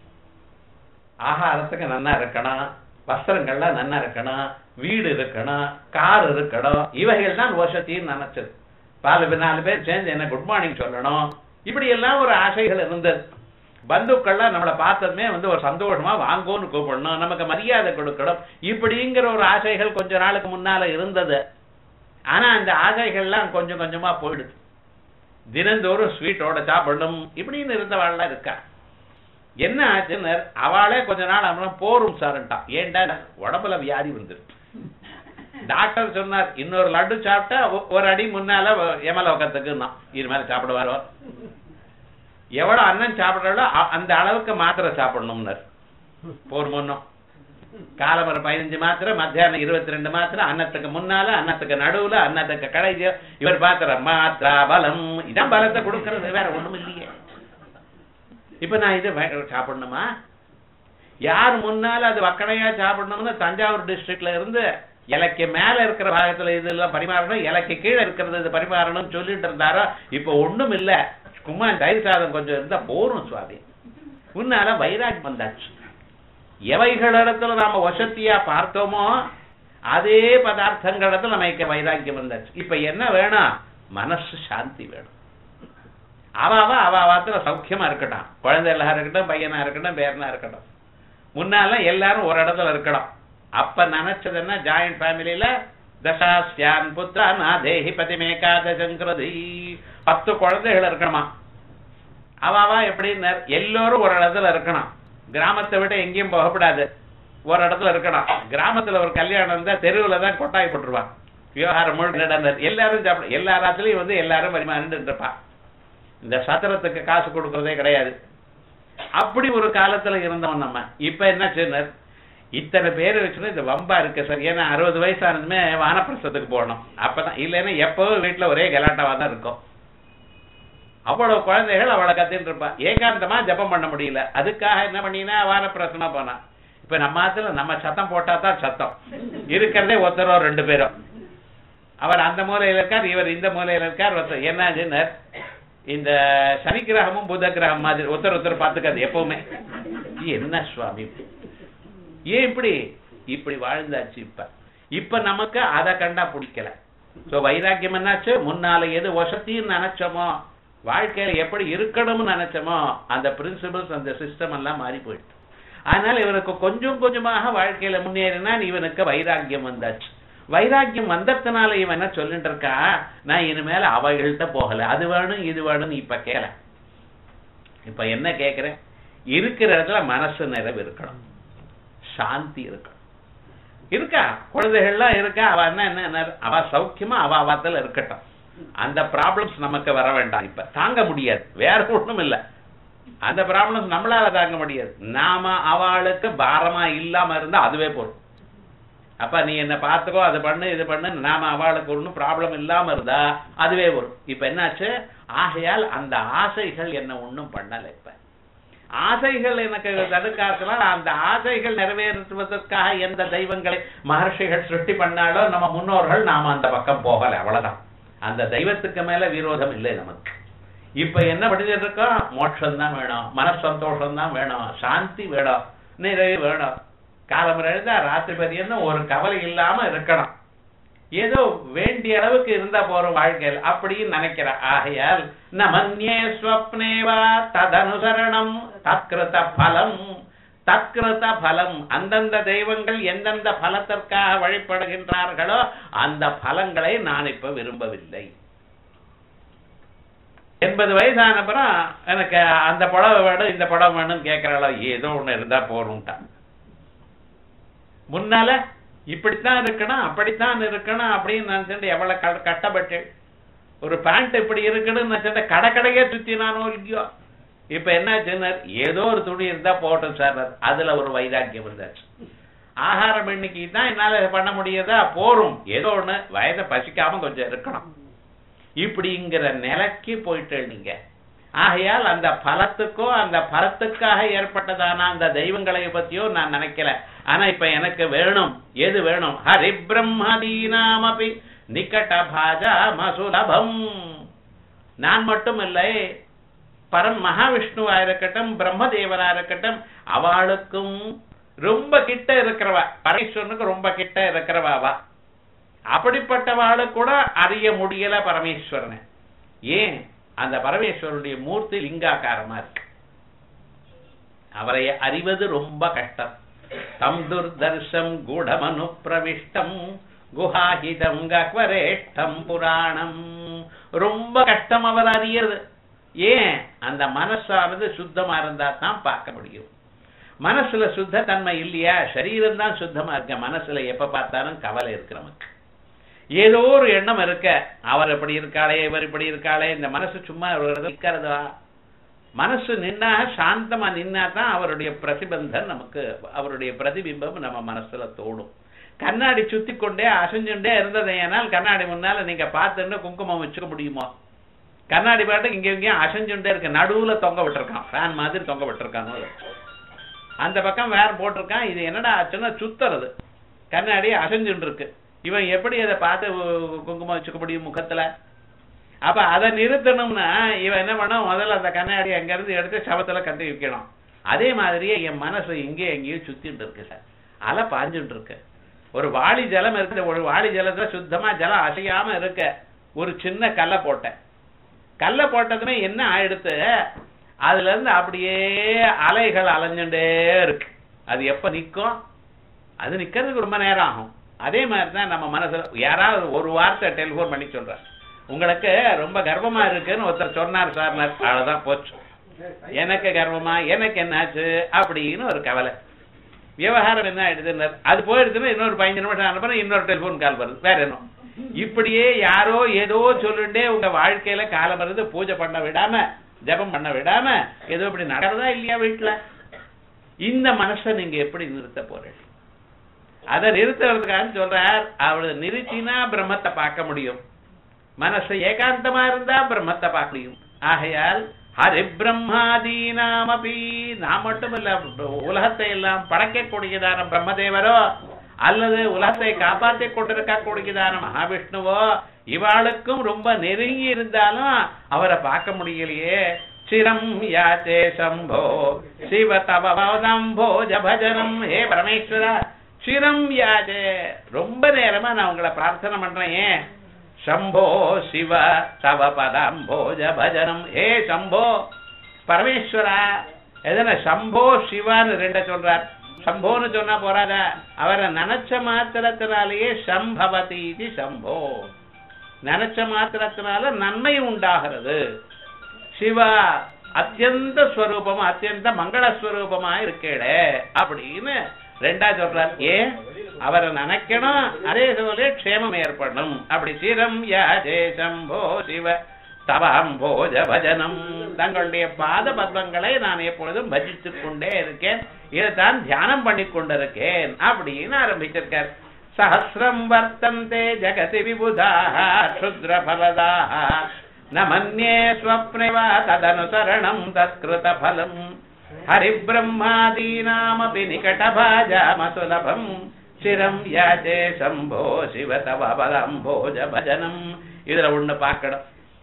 ஆகாரத்துக்கு நன்னா இருக்கணும் வஸ்திரங்கள்லாம் நன்னா இருக்கணும் வீடு இருக்கணும் கார் இருக்கணும் இவைகள் தான் வசத்தின்னு நினைச்சது பாலு நாலு பேர் சேர்ந்து என்ன குட் மார்னிங் சொல்லணும் இப்படி எல்லாம் ஒரு ஆசைகள் இருந்தது பந்துக்கள்லாம் நம்மளை பார்த்ததுமே வந்து ஒரு சந்தோஷமா வாங்கோன்னு கூப்பிடணும் நமக்கு மரியாதை கொடுக்கணும் இப்படிங்கிற ஒரு ஆசைகள் கொஞ்ச நாளுக்கு முன்னால இருந்தது ஆனா அந்த ஆசைகள்லாம் கொஞ்சம் கொஞ்சமா போயிடுது தினந்தோறும் ஸ்வீட்டோட சாப்பிடணும் இப்படின்னு இருந்தவாள்லாம் இருக்கா என்ன ஆச்சுன்னு அவளே கொஞ்ச நாள் அப்புறம் போரும் சார்ட்டான் ஏன்டா உடம்புல வியாதி வந்துருக்கு டாக்டர் சொன்னார் இன்னொரு லட்டு சாப்பிட்டா ஒ- ஒரு அடி முன்னால எமலோகத்துக்குன்னா இது மாதிரி சாப்பிடுவாரோ எவ்வளவு அன்னம் சாப்பிடுறாளோ அ- அந்த அளவுக்கு மாத்திரை சாப்பிடணும்னார் போர் முன்னும் காலம் ஒரு பதினஞ்சு மாத்திரை மத்தியானம் இருபத்தி ரெண்டு மாத்திரை அன்னத்துக்கு முன்னால அன்னத்துக்கு நடுவுல அன்னத்துக்கு கடைசி இவர் பாத்திர மாத்திரா பலம் இதான் பலத்தை கொடுக்கறது வேற ஒண்ணும் இல்லையே இப்ப நான் இது வே- சாப்பிடணுமா யார் முன்னால அது வக்கணையா சாப்பிடணும்னு தஞ்சாவூர் டிஸ்ட்ரிக்ட்ல இருந்து இலைக்கு மேல இருக்கிற பாகத்துல இதெல்லாம் பரிமாறணும் இலைக்கு கீழே இருக்கிறது இது பரிமாறணும்னு சொல்லிட்டு இருந்தாரோ இப்ப ஒண்ணும் இல்ல சும்மா தயிர் சாதம் கொஞ்சம் இருந்தா போரும் சுவாமி முன்னால வைராக் வந்தாச்சு எவைகளிடத்துல நாம வசத்தியா பார்த்தோமோ அதே பதார்த்தங்களிடத்துல நமக்கு வைராக்கியம் வந்தாச்சு இப்ப என்ன வேணும் மனசு சாந்தி வேணும் அவ அவ அவ அவத்துல சௌக்கியமா இருக்கட்டும் குழந்தைகளா இருக்கட்டும் பையனா இருக்கட்டும் பேரனா இருக்கட்டும் முன்னால எல்லாரும் ஒரு இடத்துல இருக்கணும் அப்ப நினைச்சது என்ன ஜாயிண்ட் ஃபேமிலியில தசாஸ்யான் புத்திரா நான் தேஹி பதிமேகாதசங்கிருதி பத்து குழந்தைகள் இருக்கணுமா அவ அவ எப்படின்னு எல்லோரும் ஒரு இடத்துல இருக்கணும் கிராமத்தை விட்டு எங்கேயும் போகக்கூடாது ஒரு இடத்துல இருக்கணும் கிராமத்துல ஒரு கல்யாணம் இருந்தா தெருவுல தான் கொட்டாய் போட்டுருவான் விவகாரம் முழுக்க நடந்தது எல்லாரும் சாப்பிட எல்லா ராத்திரியும் வந்து எல்லாரும் பரிமாறிட்டு இருப்பா இந்த சத்திரத்துக்கு காசு கொடுக்கறதே கிடையாது அப்படி ஒரு காலத்துல இருந்தவன் நம்ம இப்ப என்ன சொன்னார் இத்தனை பேர் வச்சுன்னு இந்த வம்பா இருக்கு சார் ஏன்னா அறுபது வயசு ஆனதுமே வானப்பிரசத்துக்கு போகணும் அப்பதான் இல்லைன்னா எப்பவும் வீட்டுல ஒரே கலாட்டாவா தான் இருக்கும் அவ்வளவு குழந்தைகள் அவளை கத்திட்டு இருப்பா ஏகாந்தமா ஜெபம் பண்ண முடியல அதுக்காக என்ன பண்ணினா வானப்பிரசனா போனா இப்ப நம்ம ஆத்துல நம்ம சத்தம் போட்டா தான் சத்தம் இருக்கிறதே ஒருத்தரோ ரெண்டு பேரும் அவர் அந்த மூலையில இருக்கார் இவர் இந்த மூலையில இருக்கார் ஒருத்தர் என்னாச்சுன்னு இந்த சனி கிரகமும் புத கிரகம் மாதிரி ஒருத்தர் ஒருத்தர் பார்த்துக்காது எப்பவுமே என்ன சுவாமி ஏன் இப்படி இப்படி வாழ்ந்தாச்சு இப்ப இப்ப நமக்கு அதை கண்டா பிடிக்கல சோ வைராக்கியம் என்னாச்சு முன்னால எது வசத்தின்னு நினைச்சோமோ வாழ்க்கையில எப்படி இருக்கணும்னு நினைச்சோமோ அந்த பிரின்சிபல்ஸ் அந்த சிஸ்டம் எல்லாம் மாறி போயிடுது அதனால இவனுக்கு கொஞ்சம் கொஞ்சமாக வாழ்க்கையில முன்னேறினா இவனுக்கு வைராக்கியம் வந்தாச்சு வைராக்கியம் வந்ததுனால இவன் என்ன சொல்லிட்டு இருக்கா நான் இனிமேல அவைகள்கிட்ட போகல அது வேணும் இது வேணும் இப்ப கேள இப்ப என்ன கேக்குறேன் இருக்கிற இடத்துல மனசு நிறைவு இருக்கணும் சாந்தி இருக்கணும் இருக்கா குழந்தைகள்லாம் இருக்கா அவ என்ன என்ன அவ சௌக்கியமா அவ அவத்துல இருக்கட்டும் அந்த ப்ராப்ளம்ஸ் நமக்கு வர வேண்டாம் இப்ப தாங்க முடியாது வேற ஒண்ணும் இல்ல அந்த ப்ராப்ளம்ஸ் நம்மளால தாங்க முடியாது நாம அவளுக்கு பாரமா இல்லாம இருந்தா அதுவே போதும் அப்ப நீ என்ன பார்த்துக்கோ அது பண்ணு இது பண்ணு நாம அவளுக்கு ஒண்ணும் ப்ராப்ளம் இல்லாம இருந்தா அதுவே வரும் இப்ப என்னாச்சு ஆகையால் அந்த ஆசைகள் என்ன ஒண்ணும் பண்ணல இப்ப ஆசைகள் எனக்கு தடுக்காதலாம் அந்த ஆசைகள் நிறைவேற்றுவதற்காக எந்த தெய்வங்களை மகர்ஷிகள் சிருஷ்டி பண்ணாலோ நம்ம முன்னோர்கள் நாம அந்த பக்கம் போகல அவ்வளவுதான் அந்த தெய்வத்துக்கு மேல விரோதம் இல்லை நமக்கு இப்ப என்ன பண்ணிட்டு இருக்கோம் மோட்சம் தான் வேணும் மனசந்தோஷம் தான் வேணும் சாந்தி வேணும் நிறைவு வேணும் காலம் எழுந்தா ராத்திரி பதியம் ஒரு கவலை இல்லாம இருக்கணும் ஏதோ வேண்டிய அளவுக்கு இருந்தா போறோம் வாழ்க்கையில் அப்படின்னு நினைக்கிற ஆகையால் நமன்யே ஸ்வப்னேவா ததனுசரணம் தத்கிருத பலம் தத்கிருத பலம் அந்தந்த தெய்வங்கள் எந்தெந்த பலத்திற்காக வழிபடுகின்றார்களோ அந்த பலங்களை நான் இப்ப விரும்பவில்லை எண்பது வயசான அப்புறம் எனக்கு அந்த படம் வேணும் இந்த படம் வேணும்னு கேட்கறாளோ ஏதோ ஒண்ணு இருந்தா போறோம்ட்டான் முன்னால இப்படித்தான் இருக்கணும் அப்படித்தான் இருக்கணும் அப்படின்னு நினைச்சுட்டு எவ்வளவு க- கஷ்டப்பட்டு ஒரு பேண்ட் இப்படி இருக்குன்னு நினைச்சுட்டு கடை கடையே சுத்தினானோ இல்லையோ இப்ப என்ன ஏதோ ஒரு துணி இருந்தா போட்டோம் சார் அதுல ஒரு வைராக்கியம் இருந்தாச்சு ஆகாரம் இன்னைக்கு தான் என்னால பண்ண முடியுதா போரும் ஏதோ ஒண்ணு வயதை பசிக்காம கொஞ்சம் இருக்கணும் இப்படிங்கிற நிலைக்கு போயிட்டு நீங்க ஆகையால் அந்த பலத்துக்கோ அந்த பலத்துக்காக ஏற்பட்டதான அந்த தெய்வங்களை பத்தியோ நான் நினைக்கல ஆனா இப்ப எனக்கு வேணும் எது வேணும் ஹரி பிரம்மதீனாமபி நிக்கட்ட பாஜா மசுலபம் நான் மட்டும் இல்லை பரம் மகாவிஷ்ணுவா இருக்கட்டும் பிரம்மதேவரா இருக்கட்டும் அவளுக்கும் ரொம்ப கிட்ட இருக்கிறவா பரமேஸ்வரனுக்கு ரொம்ப கிட்ட இருக்கிறவாவா அப்படிப்பட்டவாளு கூட அறிய முடியல பரமேஸ்வரனை ஏன் அந்த பரமேஸ்வரனுடைய மூர்த்தி லிங்காகாரமா இருக்கு அவரை அறிவது ரொம்ப கஷ்டம் தம் துர்தர்ஷம் கூடமனு பிரவிஷ்டம் குஹாஹிதம் கக்வரேஷ்டம் புராணம் ரொம்ப கஷ்டம் அவர் அறியறது ஏன் அந்த மனசானது சுத்தமா இருந்தா தான் பார்க்க முடியும் மனசுல சுத்த தன்மை இல்லையா சரீரம் தான் சுத்தமா இருக்க மனசுல எப்ப பார்த்தாலும் கவலை இருக்கு நமக்கு ஏதோ ஒரு எண்ணம் இருக்க அவர் இப்படி இருக்காளே இவர் இப்படி இருக்காளே இந்த மனசு சும்மா ஒரு இடத்துல நிக்கிறதா மனசு நின்னா சாந்தமா நின்னா தான் அவருடைய பிரதிபந்தம் நமக்கு அவருடைய பிரதிபிம்பம் நம்ம மனசுல தோடும் கண்ணாடி சுத்தி கொண்டே அசைஞ்சுட்டே இருந்தது ஏனால் கண்ணாடி முன்னால நீங்க பார்த்துட்டு குங்குமம் வச்சுக்க முடியுமா கண்ணாடி பாட்டு இங்க இங்கேயும் அசைஞ்சுட்டே இருக்கு நடுவுல தொங்க விட்டுருக்கான் ஃபேன் மாதிரி தொங்க விட்டுருக்கான் அந்த பக்கம் வேற போட்டிருக்கான் இது என்னடா ஆச்சுன்னா சுத்துறது கண்ணாடி அசைஞ்சுட்டு இருக்கு இவன் எப்படி அதை பார்த்து உ- குங்குமம் வச்சுக்க முடியும் முகத்துல அப்ப அதை நிறுத்தணும்னா இவன் என்ன பண்ண முதல்ல அந்த கண்ணாடி அங்க இருந்து எடுத்து சவத்துல கட்டி வைக்கணும் அதே மாதிரியே என் மனசு இங்கே எங்கேயும் சுத்திட்டு இருக்கு சார் அலை பாஞ்சுட்டு இருக்கு ஒரு வாளி ஜலம் இருக்குது ஒரு வாளி ஜலத்துல சுத்தமா ஜலம் அசையாம இருக்க ஒரு சின்ன கல்லை போட்டேன் கல்லை போட்டதுமே என்ன ஆயிடுத்து அதுல இருந்து அப்படியே அலைகள் அலைஞ்சுட்டே இருக்கு அது எப்ப நிக்கும் அது நிக்கிறதுக்கு ரொம்ப நேரம் ஆகும் அதே மாதிரி தான் நம்ம மனசுல யாராவது ஒரு வார்த்தை டெலிஃபோன் பண்ணி சொல்றார் உங்களுக்கு ரொம்ப கர்வமா இருக்குன்னு ஒருத்தர் சொன்னார் சார் அவ்வளவுதான் போச்சு எனக்கு கர்வமா எனக்கு என்னாச்சு அப்படின்னு ஒரு கவலை விவகாரம் என்ன ஆயிடுதுன்னு அது போயிடுச்சுன்னா இன்னொரு பதினஞ்சு நிமிஷம் அனுப்புறேன் இன்னொரு டெலிஃபோன் கால் வருது வேற என்ன இப்படியே யாரோ ஏதோ சொல்லிட்டே உங்க வாழ்க்கையில காலம் இருந்து பூஜை பண்ண விடாம ஜெபம் பண்ண விடாம ஏதோ இப்படி நடக்கிறதா இல்லையா வீட்டுல இந்த மனசை நீங்க எப்படி நிறுத்த போறீங்க அதை நிறுத்துறதுக்காக சொல்றார் அவளை நிறுத்தினா பிரம்மத்தை பார்க்க முடியும் மனசு ஏகாந்தமா இருந்தா பிரம்மத்தை பார்க்க முடியும் ஆகையால் ஹரி பிரம்மாதீனாமபி நான் மட்டும் இல்ல உலகத்தை எல்லாம் படைக்கக்கூடியதான பிரம்மதேவரோ அல்லது உலகத்தை காப்பாற்றிக் கொண்டிருக்கக்கூடியதான மகாவிஷ்ணுவோ இவாளுக்கும் ரொம்ப நெருங்கி இருந்தாலும் அவரை பார்க்க முடியலையே சிரம் யாச்சே சம்போ சிவ தவதம்போஜ பஜனம் ஹே பரமேஸ்வரா சிரம் யாச்சே ரொம்ப நேரமா நான் உங்களை பிரார்த்தனை பண்றேன் ஏன் சம்போ சிவ தவ பதாம்போஜ பஜனம் ஹே சம்போ பரமேஸ்வரா எதனா சம்போ சிவான்னு ரெண்ட சொல்றார் சம்போன்னு சொன்னா போறாதா அவரை நினைச்ச மாத்திரத்தினாலேயே சம்பவதி இது சம்போ நினைச்ச மாத்திரத்தினால நன்மை உண்டாகிறது சிவா அத்தியந்த ஸ்வரூபமா அத்தியந்த மங்களஸ்வரூபமா இருக்கேடே அப்படின்னு ரெண்டா சொல்றார் ஏன் அவரை நினைக்கணும் அதே போல க்ஷேமம் ஏற்படணும் அப்படி சிரம் யாஜே சம்போ சிவ தவாம்போஜ பஜனம் தங்களுடைய பாத பத்மங்களை நான் எப்பொழுதும் பஜித்துக் கொண்டே இருக்கேன் இதைத்தான் தியானம் பண்ணி கொண்டிருக்கேன் அப்படின்னு ஆரம்பிச்சிருக்கார் சஹசிரம் வர்த்தந்தே ஜகதி விபுதாக க்ஷுத்ர பலதாக ந மன்யே ஸ்வப்னே வா ததனுசரணம் தத்கிருத பலம் ஹரிபிரம்மாதீனாமபி நிகடபாஜாமசுலபம் சிரம் யாச்சே சம்போ சிவ தவ பலம்போஜ பஜனம் இதுல ஒண்ணு பார்க்கணும்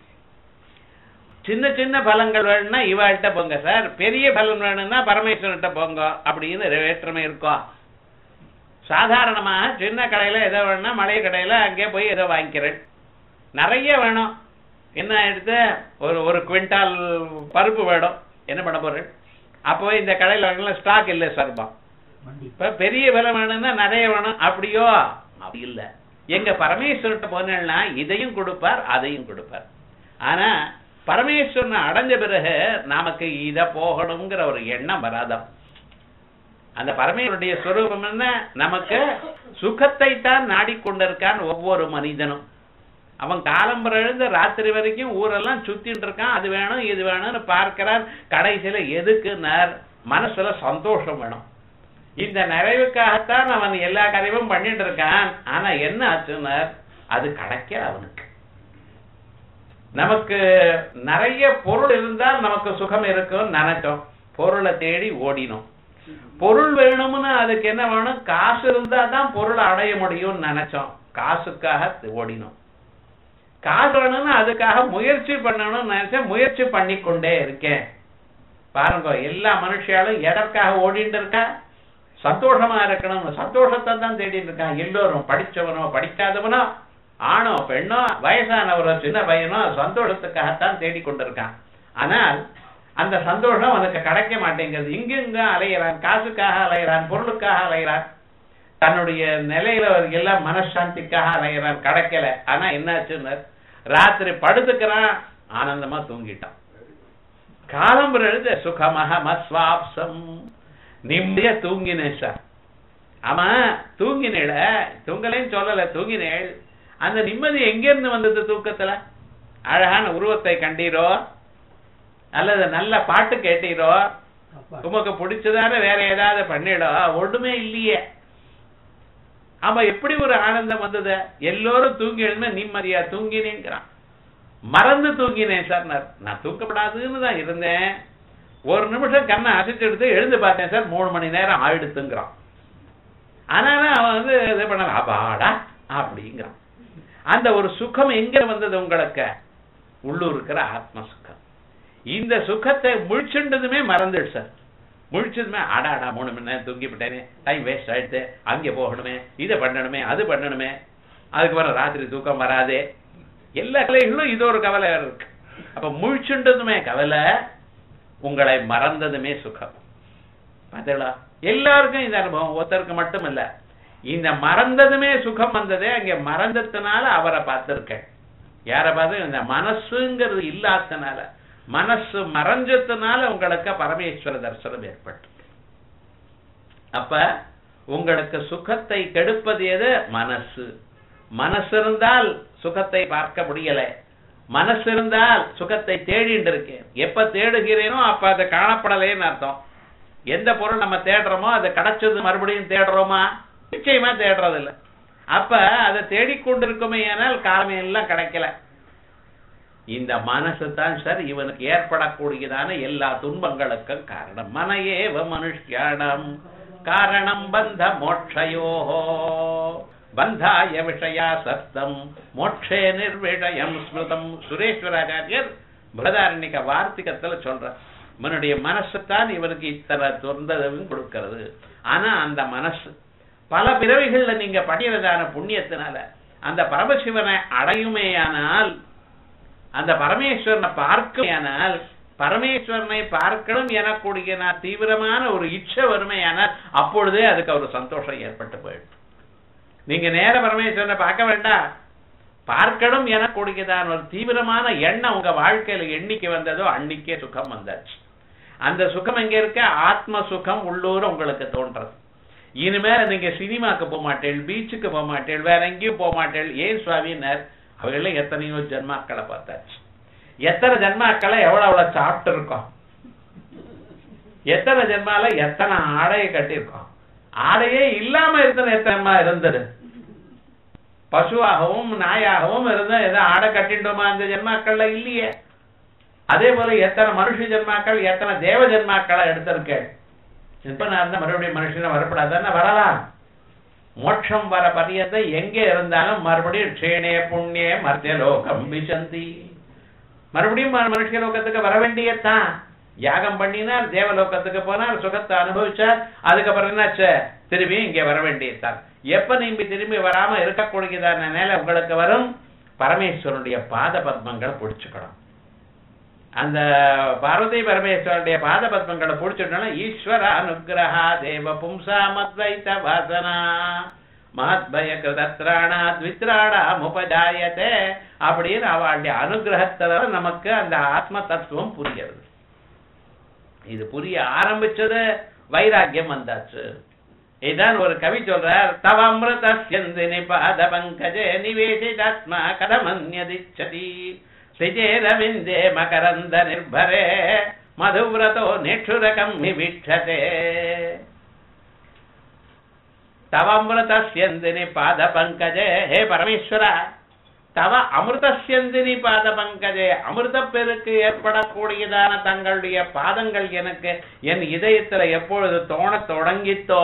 சின்ன சின்ன பலங்கள் வேணும்னா இவாள்கிட்ட போங்க சார் பெரிய பலன் வேணும்னா பரமேஸ்வரன்கிட்ட போங்க அப்படின்னு வேற்றுமை இருக்கும் சாதாரணமாக சின்ன கடையில எதோ வேணும்னா மளிகை கடையில அங்கே போய் ஏதோ வாங்கிக்கிறேன் நிறைய வேணும் என்ன எடுத்து ஒரு ஒரு குவிண்டால் பருப்பு வேணும் என்ன பண்ண போறேன் அப்போ இந்த கடையில வாங்கலாம் ஸ்டாக் இல்லை சர்பம் வண்டி இப்ப பெரிய விலை வேணும்னா நிறைய வேணும் அப்படியோ அப்படி இல்ல எங்க பரமேஸ்வரர்கிட்ட போனேன்னா இதையும் கொடுப்பார் அதையும் கொடுப்பார் ஆனா பரமேஸ்வரனை அடைஞ்ச பிறகு நமக்கு இத போகணுங்கிற ஒரு எண்ணம் வராதாம் அந்த பரமேஸ்வருடைய ஸ்வரூபம் என்ன நமக்கு சுகத்தை தான் நாடிக்கொண்டிருக்கான் ஒவ்வொரு மனிதனும் அவன் காலம் எழுந்து ராத்திரி வரைக்கும் ஊரெல்லாம் சுத்திட்டு இருக்கான் அது வேணும் இது வேணும்னு பார்க்கிறான் கடைசியில எதுக்குன்னார் மனசுல சந்தோஷம் வேணும் இந்த நிறைவுக்காகத்தான் அவன் எல்லா காரியமும் பண்ணிட்டு இருக்கான் ஆனா என்ன ஆச்சுன்னார் அது கிடைக்கல அவனுக்கு நமக்கு நிறைய பொருள் இருந்தால் நமக்கு சுகம் இருக்கும்னு நினைச்சோம் பொருளை தேடி ஓடினோம் பொருள் வேணும்னு அதுக்கு என்ன வேணும் காசு இருந்தா தான் பொருளை அடைய முடியும்னு நினைச்சோம் காசுக்காக ஓடினோம் காசு வேணும்னு அதுக்காக முயற்சி பண்ணணும்னு நினைச்சேன் முயற்சி பண்ணி கொண்டே இருக்கேன் பாருங்க எல்லா மனுஷியாலும் எதற்காக ஓடிட்டு இருக்கா சந்தோஷமா இருக்கணும் சந்தோஷத்தை தான் தேடிட்டு இருக்கான் எல்லோரும் படிச்சவனோ படிக்காதவனோ ஆணோ பெண்ணோ வயசானவரோ சின்ன பையனோ சந்தோஷத்துக்காகத்தான் தேடிக்கொண்டிருக்கான் ஆனால் அந்த சந்தோஷம் அவனுக்கு கிடைக்க மாட்டேங்கிறது இங்கெங்க அலையிறான் காசுக்காக அலையிறான் பொருளுக்காக அலையிறான் தன்னுடைய நிலையில எல்லாம் மனசாந்திக்காக அலையிறான் கிடைக்கல ஆனா என்னாச்சுன்னு ராத்திரி படுத்துக்கிறான் ஆனந்தமா தூங்கிட்டான் காலம் எழுத சுகமக மஸ்வாப்சம் நிம்மதியா தூங்கினேன் சார் ஆமா தூங்கினேட தூங்கலைன்னு சொல்லல தூங்கினேள் அந்த நிம்மதி எங்கிருந்து வந்தது தூக்கத்துல அழகான உருவத்தை கண்டீரோ அல்லது நல்ல பாட்டு கேட்டீரோ அப்பா உமக்கு பிடிச்சதான வேற ஏதாவது பண்ணிடோ ஒண்ணுமே இல்லையே ஆமா எப்படி ஒரு ஆனந்தம் வந்தது எல்லோரும் தூங்கி எழுந்த நிம்மதியா தூங்கினேங்கிறான் மறந்து தூங்கினேன் சார் நான் நான் தூக்கப்படாதுன்னு தான் இருந்தேன் ஒரு நிமிஷம் கண்ணை அசைச்சு எடுத்து எழுந்து பார்த்தேன் சார் மூணு மணி நேரம் ஆயிடுத்துங்கிறான் ஆனாலும் அவன் வந்து இது பண்ண அபாடா அப்படிங்கிறான் அந்த ஒரு சுகம் எங்க வந்தது உங்களுக்கு உள்ளூர் இருக்கிற ஆத்ம சுகம் இந்த சுகத்தை முழிச்சுண்டதுமே மறந்துடு சார் முழிச்சதுமே அடாடா மூணு மணி நேரம் தூங்கிவிட்டேனே டைம் வேஸ்ட் ஆயிடுச்சு அங்கே போகணுமே இதை பண்ணணுமே அது பண்ணணுமே அதுக்கப்புறம் ராத்திரி தூக்கம் வராதே எல்லா கலைகளும் இது ஒரு கவலை இருக்கு அப்ப முழிச்சுண்டதுமே கவலை உங்களை மறந்ததுமே சுகம் பார்த்தீங்களா எல்லாருக்கும் இந்த அனுபவம் ஒருத்தருக்கு மட்டும் இல்ல இந்த மறந்ததுமே சுகம் வந்ததே அங்க மறந்ததுனால அவரை பார்த்திருக்கேன் யாரை பார்த்து இந்த மனசுங்கிறது இல்லாதனால மனசு மறைஞ்சதுனால உங்களுக்கு பரமேஸ்வர தரிசனம் ஏற்பட்டு அப்ப உங்களுக்கு சுகத்தை கெடுப்பது எது மனசு மனசு இருந்தால் சுகத்தை பார்க்க முடியல மனசு இருந்தால் சுகத்தை தேடிட்டு இருக்கேன் எப்ப தேடுகிறேனோ அப்ப அது காணப்படலைன்னு அர்த்தம் எந்த பொருள் நம்ம தேடுறோமோ அது கிடைச்சது மறுபடியும் தேடுறோமா நிச்சயமா தேடுறது இல்ல அப்ப அதை தேடிக்கொண்டிருக்குமே ஆனால் காலமே எல்லாம் கிடைக்கல இந்த மனசு தான் சார் இவனுக்கு ஏற்படக்கூடியதான எல்லா துன்பங்களுக்கும் காரணம் மன ஏவ மனுஷ்யானம் காரணம் பந்த மோட்சயோஹோ பந்தாய விஷயா சப்தம் மோட்சே நிர்விஷயம் ஸ்மிருதம் சுரேஸ்வராச்சாரியர் பிரதாரண்யக வார்த்திகத்துல சொல்ற இவனுடைய மனசு தான் இவனுக்கு இத்தனை தொந்தரவும் கொடுக்கிறது ஆனா அந்த மனசு பல பிறவிகள்ல நீங்க படிக்கிறதான புண்ணியத்தினால அந்த பரமசிவனை அடையுமேயானால் அந்த பரமேஸ்வரனை பார்க்குமேயானால் பரமேஸ்வரனை பார்க்கணும் எனக்கூடிய நான் தீவிரமான ஒரு இச்சை வறுமையானால் அப்பொழுதே அதுக்கு ஒரு சந்தோஷம் ஏற்பட்டு போயிடும் நீங்க நேர பரமேஸ்வரனை பார்க்க வேண்டாம் பார்க்கணும் எனக்கூடியதான ஒரு தீவிரமான எண்ணம் உங்க வாழ்க்கையில எண்ணிக்கை வந்ததோ அன்னைக்கே சுகம் வந்தாச்சு அந்த சுகம் எங்க இருக்க ஆத்ம சுகம் உள்ளூர் உங்களுக்கு தோன்றது இனிமேல நீங்க சினிமாக்கு போக மாட்டேள் பீச்சுக்கு போக மாட்டேள் வேற எங்கேயும் போக மாட்டேள் ஏன் சுவாமினர் அவங்கள எத்தனையோ ஜென்மாக்களை பார்த்தாச்சு எத்தனை ஜென்மாக்களை எவ்வளவு எவ்வளவு சாப்பிட்டு இருக்கோம் எத்தனை ஜென்மால எத்தனை ஆடையை கட்டியிருக்கோம் ஆடையே இல்லாம இருந்தன எத்தனை இருந்தது பசுவாகவும் நாயாகவும் இருந்த ஏதோ ஆடை கட்டிட்டோமா அந்த ஜென்மாக்கள்ல இல்லையே அதே போல எத்தனை மனுஷ ஜென்மாக்கள் எத்தனை தேவ ஜென்மாக்களை எடுத்திருக்கேன் இப்ப நான் இருந்தா மறுபடியும் மனுஷனை வரப்படாதானே வரலாம் மோட்சம் வர பரியத்தை எங்கே இருந்தாலும் மறுபடியும் க்ஷேணே புண்ணிய மத்திய லோகம் விசந்தி மறுபடியும் ம- மனுஷ லோகத்துக்கு வர வேண்டியதுதான் யாகம் பண்ணினார் தேவலோகத்துக்கு போனார் சுகத்தை அனுபவிச்சார் அதுக்கப்புறம் என்னாச்சு திரும்பி இங்கே வர வேண்டியதுதான் எப்ப நீங்க திரும்பி வராம இருக்கக்கூடியதான நிலை உங்களுக்கு வரும் பரமேஸ்வரனுடைய பாத பத்மங்களை பிடிச்சுக்கணும் அந்த பார்வதி பரமேஸ்வரனுடைய பாத பத்மங்களை பிடிச்சிட்டோம்னா ஈஸ்வர அனுகிரகா தேவ பும்சா மத்வைத்த வாசனா மகத்பய கிருதத்ராணா த்வித்ராணா முபஜாயத்தே அப்படின்னு அவளுடைய அனுகிரகத்துல நமக்கு அந்த ஆத்ம தத்துவம் புரிகிறது இது புரிய ஆரம்பிச்சது வைராக்கியம் வந்தாச்சு இதான் ஒரு கவி சொல்றார் தவ அமிர்த சிந்தினி பாத பங்கஜே நிவேசிதாத்மா கதமன்யதிச்சதி ஸ்ரிஜேரவிந்தே மகரந்த நிர்பரே மதுவிரதோ நிற்றுரகம் விவீட்சதே தவ அமிர்த சிந்தினி பாத பங்கஜே ஹே பரமேஸ்வர தவ அமிர்த சிந்தினி பாத பங்கஜே அமிர்த பெருக்கு ஏற்படக்கூடியதான தங்களுடைய பாதங்கள் எனக்கு என் இதயத்துல எப்பொழுது தோணத் தொடங்கித்தோ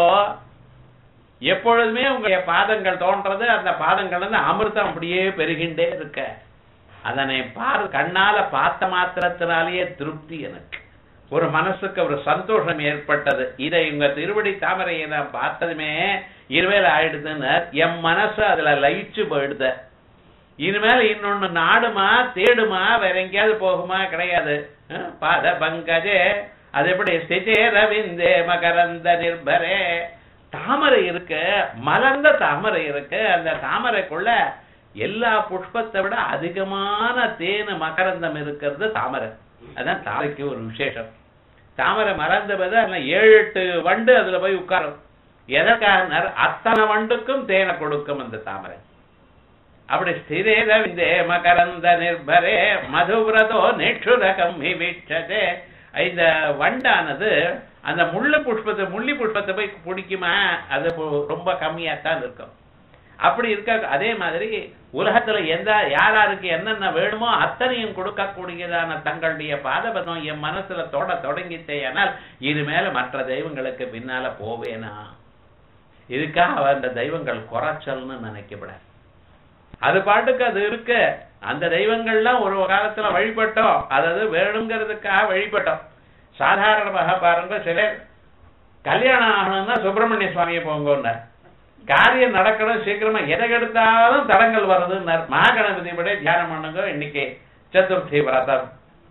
எப்பொழுதுமே உங்களுடைய பாதங்கள் தோன்றது அந்த பாதங்கள் வந்து அமிர்தம் அப்படியே பெருகின்றே இருக்க அதனை பார் கண்ணால பார்த்த மாத்திரத்தினாலேயே திருப்தி எனக்கு ஒரு மனசுக்கு ஒரு சந்தோஷம் ஏற்பட்டது இதை உங்க திருவடி தாமரையை நான் பார்த்ததுமே இருவேல ஆயிடுதுன்னு என் மனசு அதுல லயிச்சு போயிடுத இனிமேல் இன்னொன்னு நாடுமா தேடுமா வேற எங்கேயாவது போகுமா கிடையாது அஹ், பாத பங்கஜே அது எப்படி ஸ்திதே ரவிந்தே மகரந்த நிர்பரே தாமரை இருக்கு மலர்ந்த தாமரை இருக்கு அந்த தாமரைக்குள்ள எல்லா புஷ்பத்தை விட அதிகமான தேனு மகரந்தம் இருக்கிறது தாமரை அதான் தாமரைக்கு ஒரு விசேஷம் தாமரை மலர்ந்த பிறகு அதுல ஏழு எட்டு வண்டு அதுல போய் உட்காரும் எதற்காக அத்தனை வண்டுக்கும் தேனை கொடுக்கும் அந்த தாமரை அப்படி ஸ்திரேத விந்தே மகரந்த நிர்பரே மதுவிரதோ நெற்றுரகம் வீட்சதே இந்த வண்டானது அந்த முள்ளு புஷ்பத்தை முள்ளி புஷ்பத்தை போய் பிடிக்குமா அது பொ- ரொம்ப கம்மியாத்தான் இருக்கும் அப்படி இருக்க அதே மாதிரி உலகத்துல எந்த யார் யாருக்கு என்னென்ன வேணுமோ அத்தனையும் கொடுக்கக்கூடியதான தங்களுடைய பாதபதம் என் மனசுல தொட தொடங்கிட்டேயானால் இனிமேல மற்ற தெய்வங்களுக்கு பின்னால போவேனா இதுக்காக அந்த தெய்வங்கள் குறைச்சல்னு நினைக்கப்படாது அது பாட்டுக்கு அது இருக்கு அந்த தெய்வங்கள்லாம் ஒரு காலத்துல வழிபட்டோம் அதாவது வேணுங்கிறதுக்காக வழிபட்டோம் சாதாரணமாக பாருங்க சிலர் கல்யாணம் ஆகணும்னா சுப்பிரமணிய சுவாமியை போங்கன்னார் காரியம் நடக்கணும் சீக்கிரமா எதை எடுத்தாலும் தடங்கள் வருதுன்னார் மகாகணபதி விட தியானம் பண்ணுங்க இன்னைக்கு சதுர்த்தி விரதம்